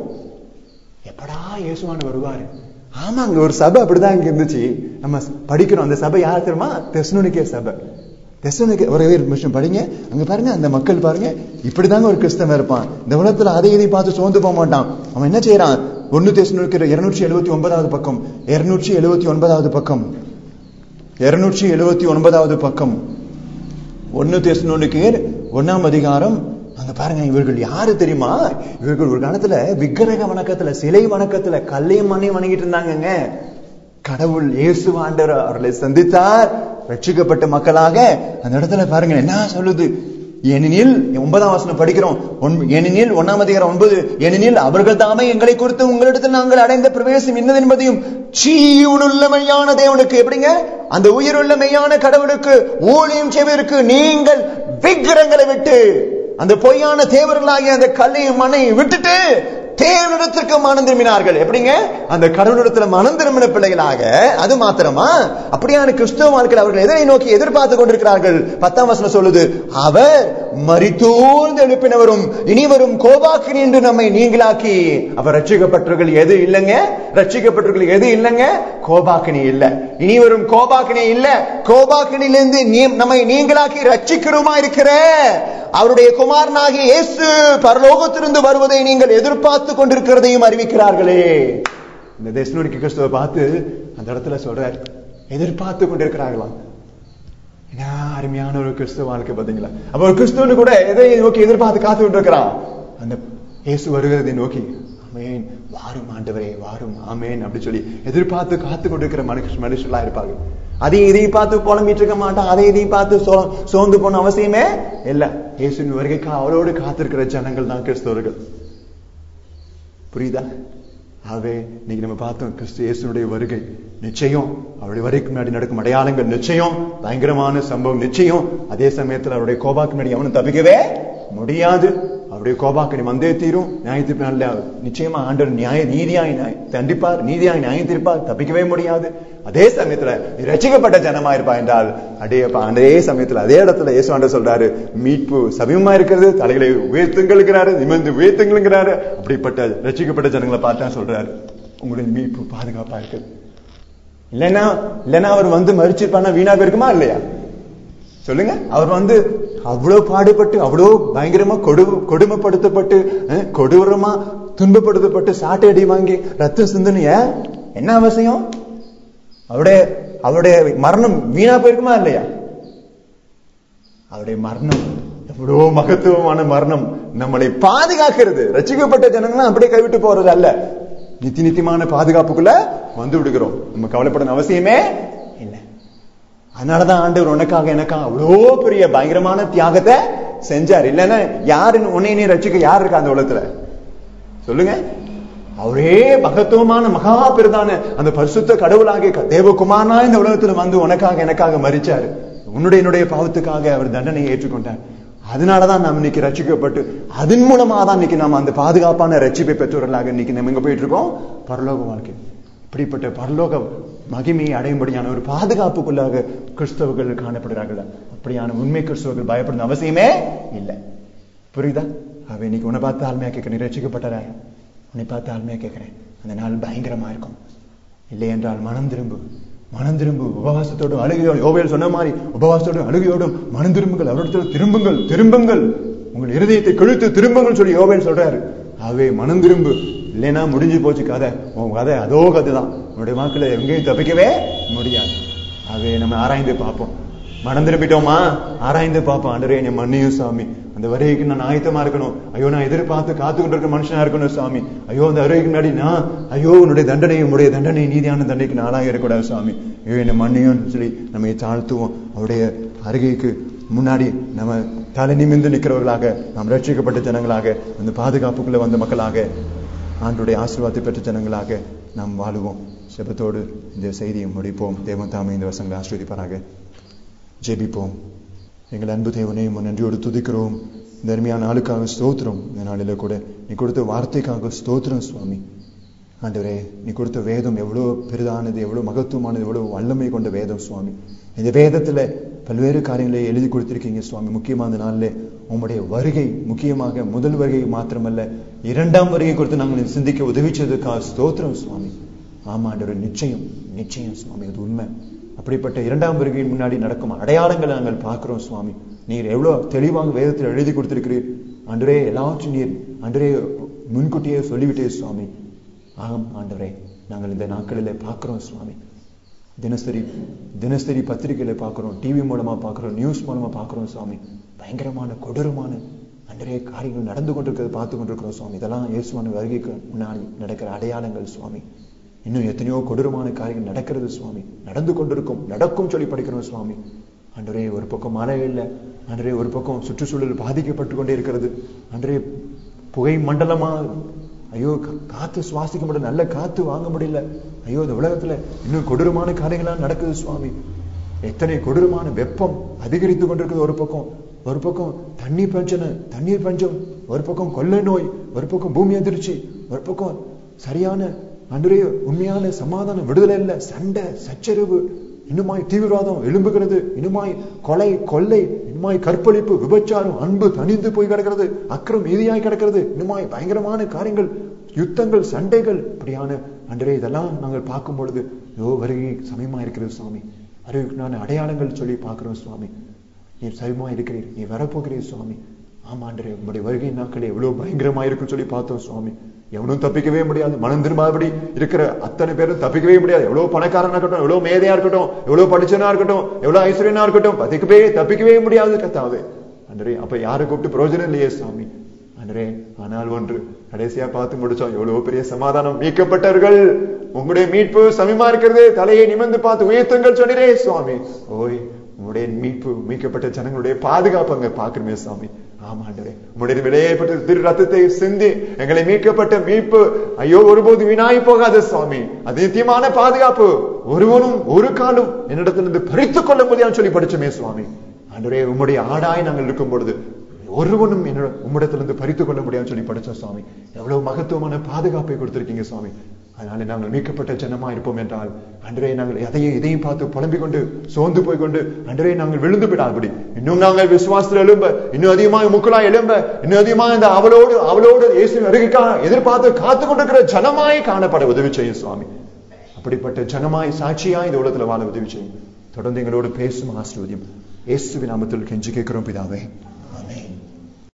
எப்படா இயேசுவான் வருவாரு ஆமா அங்க ஒரு சபை அப்படிதான் இங்க இருந்துச்சு நம்ம படிக்கிறோம் அந்த சபை யார் தெரியுமா தெஸ்னுனிக்கே சபை தெஸ்னுனிக்கே ஒரே ஒரு நிமிஷம் படிங்க அங்க பாருங்க அந்த மக்கள் பாருங்க இப்படிதாங்க ஒரு கிறிஸ்தவன் இருப்பான் இந்த உலகத்துல அதை இதை பார்த்து சோர்ந்து போக மாட்டான் அவன் என்ன செய்யறான் ஒன்னு தேசனுக்கு இருநூற்றி எழுபத்தி ஒன்பதாவது பக்கம் இருநூற்றி எழுபத்தி ஒன்பதாவது பக்கம் இருநூற்றி எழுபத்தி ஒன்பதாவது பக்கம் ஒன்னு தேசனுக்கு ஒன்னாம் அதிகாரம் அங்க பாருங்க இவர்கள் யாரு தெரியுமா இவர்கள் ஒரு காலத்துல விக்கிரக வணக்கத்துல சிலை வணக்கத்துல கல்லையும் மண்ணையும் வணங்கிட்டு இருந்தாங்கங்க கடவுள் இயேசு ஆண்டவர் அவர்களை சந்தித்தார் ரட்சிக்கப்பட்ட மக்களாக அந்த இடத்துல பாருங்க என்ன சொல்லுது ஏனெனில் ஒன்பதாம் வசனம் படிக்கிறோம் ஏனெனில் ஒன்னாம் அதிகாரம் ஒன்பது ஏனெனில் அவர்கள் தாமே எங்களை குறித்து உங்களிடத்தில் நாங்கள் அடைந்த பிரவேசம் என்னது என்பதையும் சீவுள்ள மெய்யான தேவனுக்கு எப்படிங்க அந்த உயிருள்ள மெய்யான கடவுளுக்கு ஊழியம் செய்வதற்கு நீங்கள் விக்கிரங்களை விட்டு அந்த பொய்யான தேவர்களாகிய அந்த கல்லையும் மண்ணையும் விட்டுட்டு தேவனிடத்திற்கு மனம் திரும்பினார்கள் எப்படிங்க அந்த கடவுளிடத்துல மனம் திரும்பின பிள்ளைகளாக அது மாத்திரமா அப்படியான கிறிஸ்துவ வாழ்க்கையில் அவர்கள் எதனை நோக்கி எதிர்பார்த்து கொண்டிருக்கிறார்கள் பத்தாம் வசனம் சொல்லுது அவர் மறித்தோர்ந்து எழுப்பினவரும் இனி வரும் கோபாக்கினி என்று நம்மை நீங்களாக்கி அவர் ரட்சிக்கப்பட்டவர்கள் எது இல்லைங்க ரட்சிக்கப்பட்டவர்கள் எது இல்லைங்க கோபாக்கினி இல்ல இனி வரும் கோபாக்கினி இல்ல கோபாக்கினிலிருந்து நம்மை நீங்களாக்கி ரட்சிக்கிறோமா இருக்கிற அவருடைய குமாரனாகிய இயேசு பரலோகத்திலிருந்து வருவதை நீங்கள் எதிர்பார்த்து கொண்டிருக்கிறதையும் அறிவிக்கிறார்களே இந்த தேசனுடைய கிறிஸ்துவ பார்த்து அந்த இடத்துல சொல்றார் எதிர்பார்த்து கொண்டிருக்கிறார்களாம் என்ன அருமையான ஒரு கிறிஸ்துவ வாழ்க்கை பாத்தீங்களா அப்ப ஒரு கிறிஸ்துவனு கூட எதை நோக்கி எதிர்பார்த்து காத்து கொண்டிருக்கிறான் அந்த இயேசு வருகிறதை நோக்கி ஆமேன் வாரும் ஆண்டவரே வாரும் ஆமேன் அப்படி சொல்லி எதிர்பார்த்து காத்து கொண்டிருக்கிற மனுஷ மனுஷர்களா இருப்பாங்க அதையும் இதையும் பார்த்து புலம்பிட்டு இருக்க மாட்டான் அதை இதையும் பார்த்து சோர்ந்து போன அவசியமே இல்ல இயேசுவின் வருகைக்கு அவரோடு காத்திருக்கிற ஜனங்கள் தான் கிறிஸ்தவர்கள் புரியுதா ஆகவே இன்னைக்கு நம்ம பார்த்தோம் கிறிஸ்து இயேசுடைய வருகை நிச்சயம் அவருடைய வரைக்கு முன்னாடி நடக்கும் அடையாளங்கள் நிச்சயம் பயங்கரமான சம்பவம் நிச்சயம் அதே சமயத்தில் அவருடைய கோபாக்கு முன்னாடி அவனும் தப்பிக்கவே முடியாது அவருடைய கோபாக்கணி வந்தே தீரும் நியாயத்திற்கு நல்ல நிச்சயமா ஆண்டவர் நியாய நீதியாய் தண்டிப்பார் நீதியாய் நியாயம் தீர்ப்பார் தப்பிக்கவே முடியாது அதே சமயத்துல ரசிக்கப்பட்ட ஜனமா இருப்பா என்றால் அடே அதே சமயத்துல அதே இடத்துல இயேசு ஆண்டவர் சொல்றாரு மீட்பு சமயமா இருக்கிறது தலைகளை உயர்த்துங்கிறாரு நிமிர்ந்து உயர்த்துங்கிறாரு அப்படிப்பட்ட ரசிக்கப்பட்ட ஜனங்களை பார்த்தா சொல்றாரு உங்களுடைய மீட்பு பாதுகாப்பா இருக்குது இல்லைன்னா இல்லைன்னா அவர் வந்து மறிச்சிருப்பானா வீணா போயிருக்குமா இல்லையா சொல்லுங்க அவர் வந்து அவ்வளவு பாடுபட்டு அவ்வளவு பயங்கரமா கொடு கொடுமைப்படுத்தப்பட்டு கொடூரமா துன்பப்படுத்தப்பட்டு சாட்டை அடி வாங்கி ரத்தம் சிந்தனைய என்ன அவசியம் அவருடைய அவருடைய மரணம் வீணா போயிருக்குமா இல்லையா அவருடைய மரணம் எவ்வளவு மகத்துவமான மரணம் நம்மளை பாதுகாக்கிறது ரசிக்கப்பட்ட ஜனங்களாம் அப்படியே கைவிட்டு போறது அல்ல நித்தி நித்தியமான பாதுகாப்புக்குள்ள வந்து விடுகிறோம் நம்ம கவலைப்படணும் அவசியமே இல்லை அதனாலதான் ஆண்டவர் உனக்காக எனக்காக அவ்வளோ பெரிய பயங்கரமான தியாகத்தை செஞ்சார் இல்லைன்னா யாருன்னு உன்னை நீ ரசிக்க யார் இருக்கா அந்த உலகத்துல சொல்லுங்க அவரே மகத்துவமான மகா பெரிதான அந்த பரிசுத்த கடவுளாக தேவகுமாரனா இந்த உலகத்துல வந்து உனக்காக எனக்காக மறிச்சாரு உன்னுடைய என்னுடைய பாவத்துக்காக அவர் தண்டனையை ஏற்றுக்கொண்டார் அதனாலதான் நாம் இன்னைக்கு ரட்சிக்கப்பட்டு அதன் மூலமா தான் இன்னைக்கு நாம் அந்த பாதுகாப்பான ரட்சிப்பை பெற்றவர்களாக இன்னைக்கு நம்ம எங்க போயிட்டு இருக்கோம் பரலோக வாழ்க்கை இப்படிப்பட்ட பரலோக மகிமையை அடையும்படியான ஒரு பாதுகாப்புக்குள்ளாக கிறிஸ்தவர்கள் காணப்படுறார்கள் அப்படியான உண்மை கிறிஸ்தவர்கள் பயப்படும் அவசியமே இல்லை புரியுதா அவ இன்னைக்கு உன்னை பார்த்து ஆழ்மையா கேட்க நீ ரசிக்கப்பட்டதா உன்னை பார்த்து ஆழ்மையா கேட்கிறேன் அந்த நாள் பயங்கரமா இருக்கும் இல்லை என்றால் மனம் திரும்பு மனம் திரும்பு உபவாசத்தோடும் அழுகையோடும் யோவேல் சொன்ன மாதிரி உபவாசத்தோடும் அழுகையோடும் மனம் திரும்புங்கள் அவரிடத்தில் திரும்புங்கள் திரும்புங்கள் உங்கள் இருதயத்தை கழுத்து திரும்புங்கள் சொல்லி யோவேல் சொல்றாரு ஆகவே மனம் திரும்பு இல்லைன்னா முடிஞ்சு போச்சு கதை உன் கதை அதோ கதை தான் உன்னுடைய வாக்குல எங்கேயும் தப்பிக்கவே முடியாது ஆகவே நம்ம ஆராய்ந்து பார்ப்போம் மனம் திரும்பிட்டோமா ஆராய்ந்து பார்ப்போம் ஆண்டரே என்னை மன்னியும் சாமி அந்த வருகைக்கு நான் ஆயத்தமா இருக்கணும் ஐயோ நான் எதிர்பார்த்து காத்து கொண்டிருக்க மனுஷனா இருக்கணும் சாமி ஐயோ அந்த வருகைக்கு முன்னாடி நான் ஐயோ உன்னுடைய தண்டனை உன்னுடைய தண்டனை நீதியான தண்டனைக்கு நாளாக இருக்கக்கூடாது சாமி ஐயோ என்னை மன்னியும் சொல்லி நம்ம தாழ்த்துவோம் அவருடைய அருகைக்கு முன்னாடி நம்ம தலை நிமிந்து நிற்கிறவர்களாக நாம் ரட்சிக்கப்பட்ட ஜனங்களாக அந்த பாதுகாப்புக்குள்ள வந்த மக்களாக ஆண்டுடைய ஆசீர்வாதத்தை பெற்ற ஜனங்களாக நாம் வாழுவோம் செபத்தோடு இந்த செய்தியை முடிப்போம் தேவன் தாமே இந்த வசங்களை ஆஸ்வதிப்பாராக ஜெபிப்போம் எங்கள் அன்பு தேவனே உன் நன்றியோடு துதிக்கிறோம் இந்த அருமையான நாளுக்காக ஸ்தோத்திரம் இந்த நாளில கூட நீ கொடுத்த வார்த்தைக்காக ஸ்தோத்திரம் சுவாமி ஆண்டவரே நீ கொடுத்த வேதம் எவ்வளோ பெரிதானது எவ்வளோ மகத்துவமானது எவ்வளோ வல்லமை கொண்ட வேதம் சுவாமி இந்த வேதத்துல பல்வேறு காரியங்களை எழுதி கொடுத்திருக்கீங்க சுவாமி முக்கியமான நாளில் உங்களுடைய வருகை முக்கியமாக முதல் வருகை மாத்திரமல்ல இரண்டாம் வருகை கொடுத்து நாங்கள் சிந்திக்க உதவி செய்ததுக்காக ஸ்தோத்திரம் சுவாமி ஆமா ஆண்டவர் நிச்சயம் நிச்சயம் சுவாமி அது உண்மை அப்படிப்பட்ட இரண்டாம் வருகையின் முன்னாடி நடக்கும் அடையாளங்களை நாங்கள் பார்க்கிறோம் சுவாமி நீர் எவ்வளவு தெளிவாக வேதத்தில் எழுதி கொடுத்திருக்கிறீர் அன்றே எல்லாவற்றையும் நீர் அன்றே முன்கூட்டியே சொல்லிவிட்டே சுவாமி ஆம் ஆண்டவரே நாங்கள் இந்த நாட்களில் பார்க்கிறோம் சுவாமி தினசரி தினசரி பத்திரிகையில பார்க்கிறோம் டிவி மூலமா பார்க்கிறோம் நியூஸ் மூலமா பார்க்கிறோம் சுவாமி பயங்கரமான கொடூரமான அன்றைய காரியங்கள் நடந்து கொண்டிருக்கிறத பார்த்து கொண்டிருக்கிறோம் சுவாமி இதெல்லாம் இயேசுவான வருகைக்கு முன்னாடி நடக்கிற அடையாளங்கள் சுவாமி இன்னும் எத்தனையோ கொடூரமான காரியங்கள் நடக்கிறது சுவாமி நடந்து கொண்டிருக்கும் நடக்கும் சொல்லி படிக்கிறோம் சுவாமி அன்றே ஒரு பக்கம் மழை இல்லை அன்றே ஒரு பக்கம் சுற்றுச்சூழல் பாதிக்கப்பட்டு கொண்டே இருக்கிறது அன்றே புகை மண்டலமா ஐயோ காத்து சுவாசிக்க முடியல நல்ல காத்து வாங்க முடியல ஐயோ இந்த உலகத்துல இன்னும் கொடூரமான காரியங்களா நடக்குது சுவாமி எத்தனை கொடூரமான வெப்பம் அதிகரித்து கொண்டிருக்குது ஒரு பக்கம் ஒரு பக்கம் தண்ணீர் பஞ்சனை தண்ணீர் பஞ்சம் ஒரு பக்கம் கொள்ளை நோய் ஒரு பக்கம் பூமி அதிர்ச்சி ஒரு பக்கம் சரியான அன்றே உண்மையான சமாதானம் விடுதலை இல்லை சண்டை சச்சரவு இன்னுமாய் தீவிரவாதம் எழும்புகிறது இன்னுமாய் கொலை கொள்ளை இன்னுமாய் கற்பழிப்பு விபச்சாரம் அன்பு தனிந்து போய் கிடக்கிறது அக்கறம் மீதியாய் கிடக்கிறது இன்னுமாய் பயங்கரமான காரியங்கள் யுத்தங்கள் சண்டைகள் இப்படியான அன்றே இதெல்லாம் நாங்கள் பார்க்கும் பொழுது யோ வருகை சமயமா இருக்கிறது சுவாமி அறிவுக்கான அடையாளங்கள் சொல்லி பார்க்கிறோம் சுவாமி நீர் சமயமா இருக்கிறீர் நீ வரப்போகிறீர் சுவாமி ஆமாண்டரே உங்களுடைய வருகை நாட்கள் எவ்வளவு பயங்கரமா இருக்குன்னு சொல்லி பார்த்தோம் சுவாமி எவனும் தப்பிக்கவே முடியாது மனம் திரும்பாதபடி இருக்கிற அத்தனை பேரும் தப்பிக்கவே முடியாது எவ்வளவு பணக்காரனா இருக்கட்டும் எவ்வளவு மேதையா இருக்கட்டும் எவ்வளவு படிச்சனா இருக்கட்டும் எவ்வளவு ஐஸ்வர்யனா இருக்கட்டும் தப்பிக்கவே தப்பிக்கவே முடியாது கத்தாவே அன்றே அப்ப யாரை கூப்பிட்டு பிரயோஜனம் இல்லையே சுவாமி அன்றே ஆனால் ஒன்று கடைசியா பார்த்து முடிச்சோம் எவ்வளவு பெரிய சமாதானம் மீட்கப்பட்டவர்கள் உங்களுடைய மீட்பு சமயமா இருக்கிறது தலையை நிமிர்ந்து பார்த்து உயர்த்துங்கள் சொன்னீரே சுவாமி ஓய் உங்களுடைய மீட்பு மீட்கப்பட்ட ஜனங்களுடைய பாதுகாப்பு அங்க பாக்குறமே சுவாமி ஆமாண்டரே உங்களுடைய விளையப்பட்ட திரு ரத்தத்தை சிந்தி எங்களை மீட்கப்பட்ட மீட்பு ஐயோ ஒருபோது வீணாய் போகாத சுவாமி அது நித்தியமான பாதுகாப்பு ஒருவனும் ஒரு காலும் என்னிடத்திலிருந்து பறித்துக் கொள்ள முடியாதுன்னு சொல்லி படிச்சோமே சுவாமி ஆண்டரே உம்முடைய ஆடாய் நாங்கள் இருக்கும் பொழுது ஒருவனும் என்னோட உம்மிடத்திலிருந்து பறித்துக் கொள்ள முடியாதுன்னு சொல்லி படிச்சோம் சுவாமி எவ்வளவு மகத்துவமான பாதுகாப்பை கொடுத்திருக்கீங்க சுவாமி அதனால நாங்கள் மீட்கப்பட்ட ஜனமா இருப்போம் என்றால் அன்றே நாங்கள் எதையும் இதையும் பார்த்து புலம்பிக் கொண்டு சோர்ந்து போய் கொண்டு அன்றே நாங்கள் விழுந்து விடாதபடி இன்னும் நாங்கள் விசுவாசத்தில் எழும்ப இன்னும் அதிகமாக முக்களா எழும்ப இன்னும் அதிகமாக இந்த அவளோடு அவளோடு இயேசு அருகிக்காக எதிர்பார்த்து காத்து கொண்டிருக்கிற ஜனமாய் காணப்பட உதவி செய்யும் சுவாமி அப்படிப்பட்ட ஜனமாய் சாட்சியாய் இந்த உலகத்துல வாழ உதவி செய்யும் தொடர்ந்து எங்களோடு பேசும் ஆசிர்வதியம் இயேசுவின் நாமத்தில் கெஞ்சி கேட்கிறோம் பிதாவே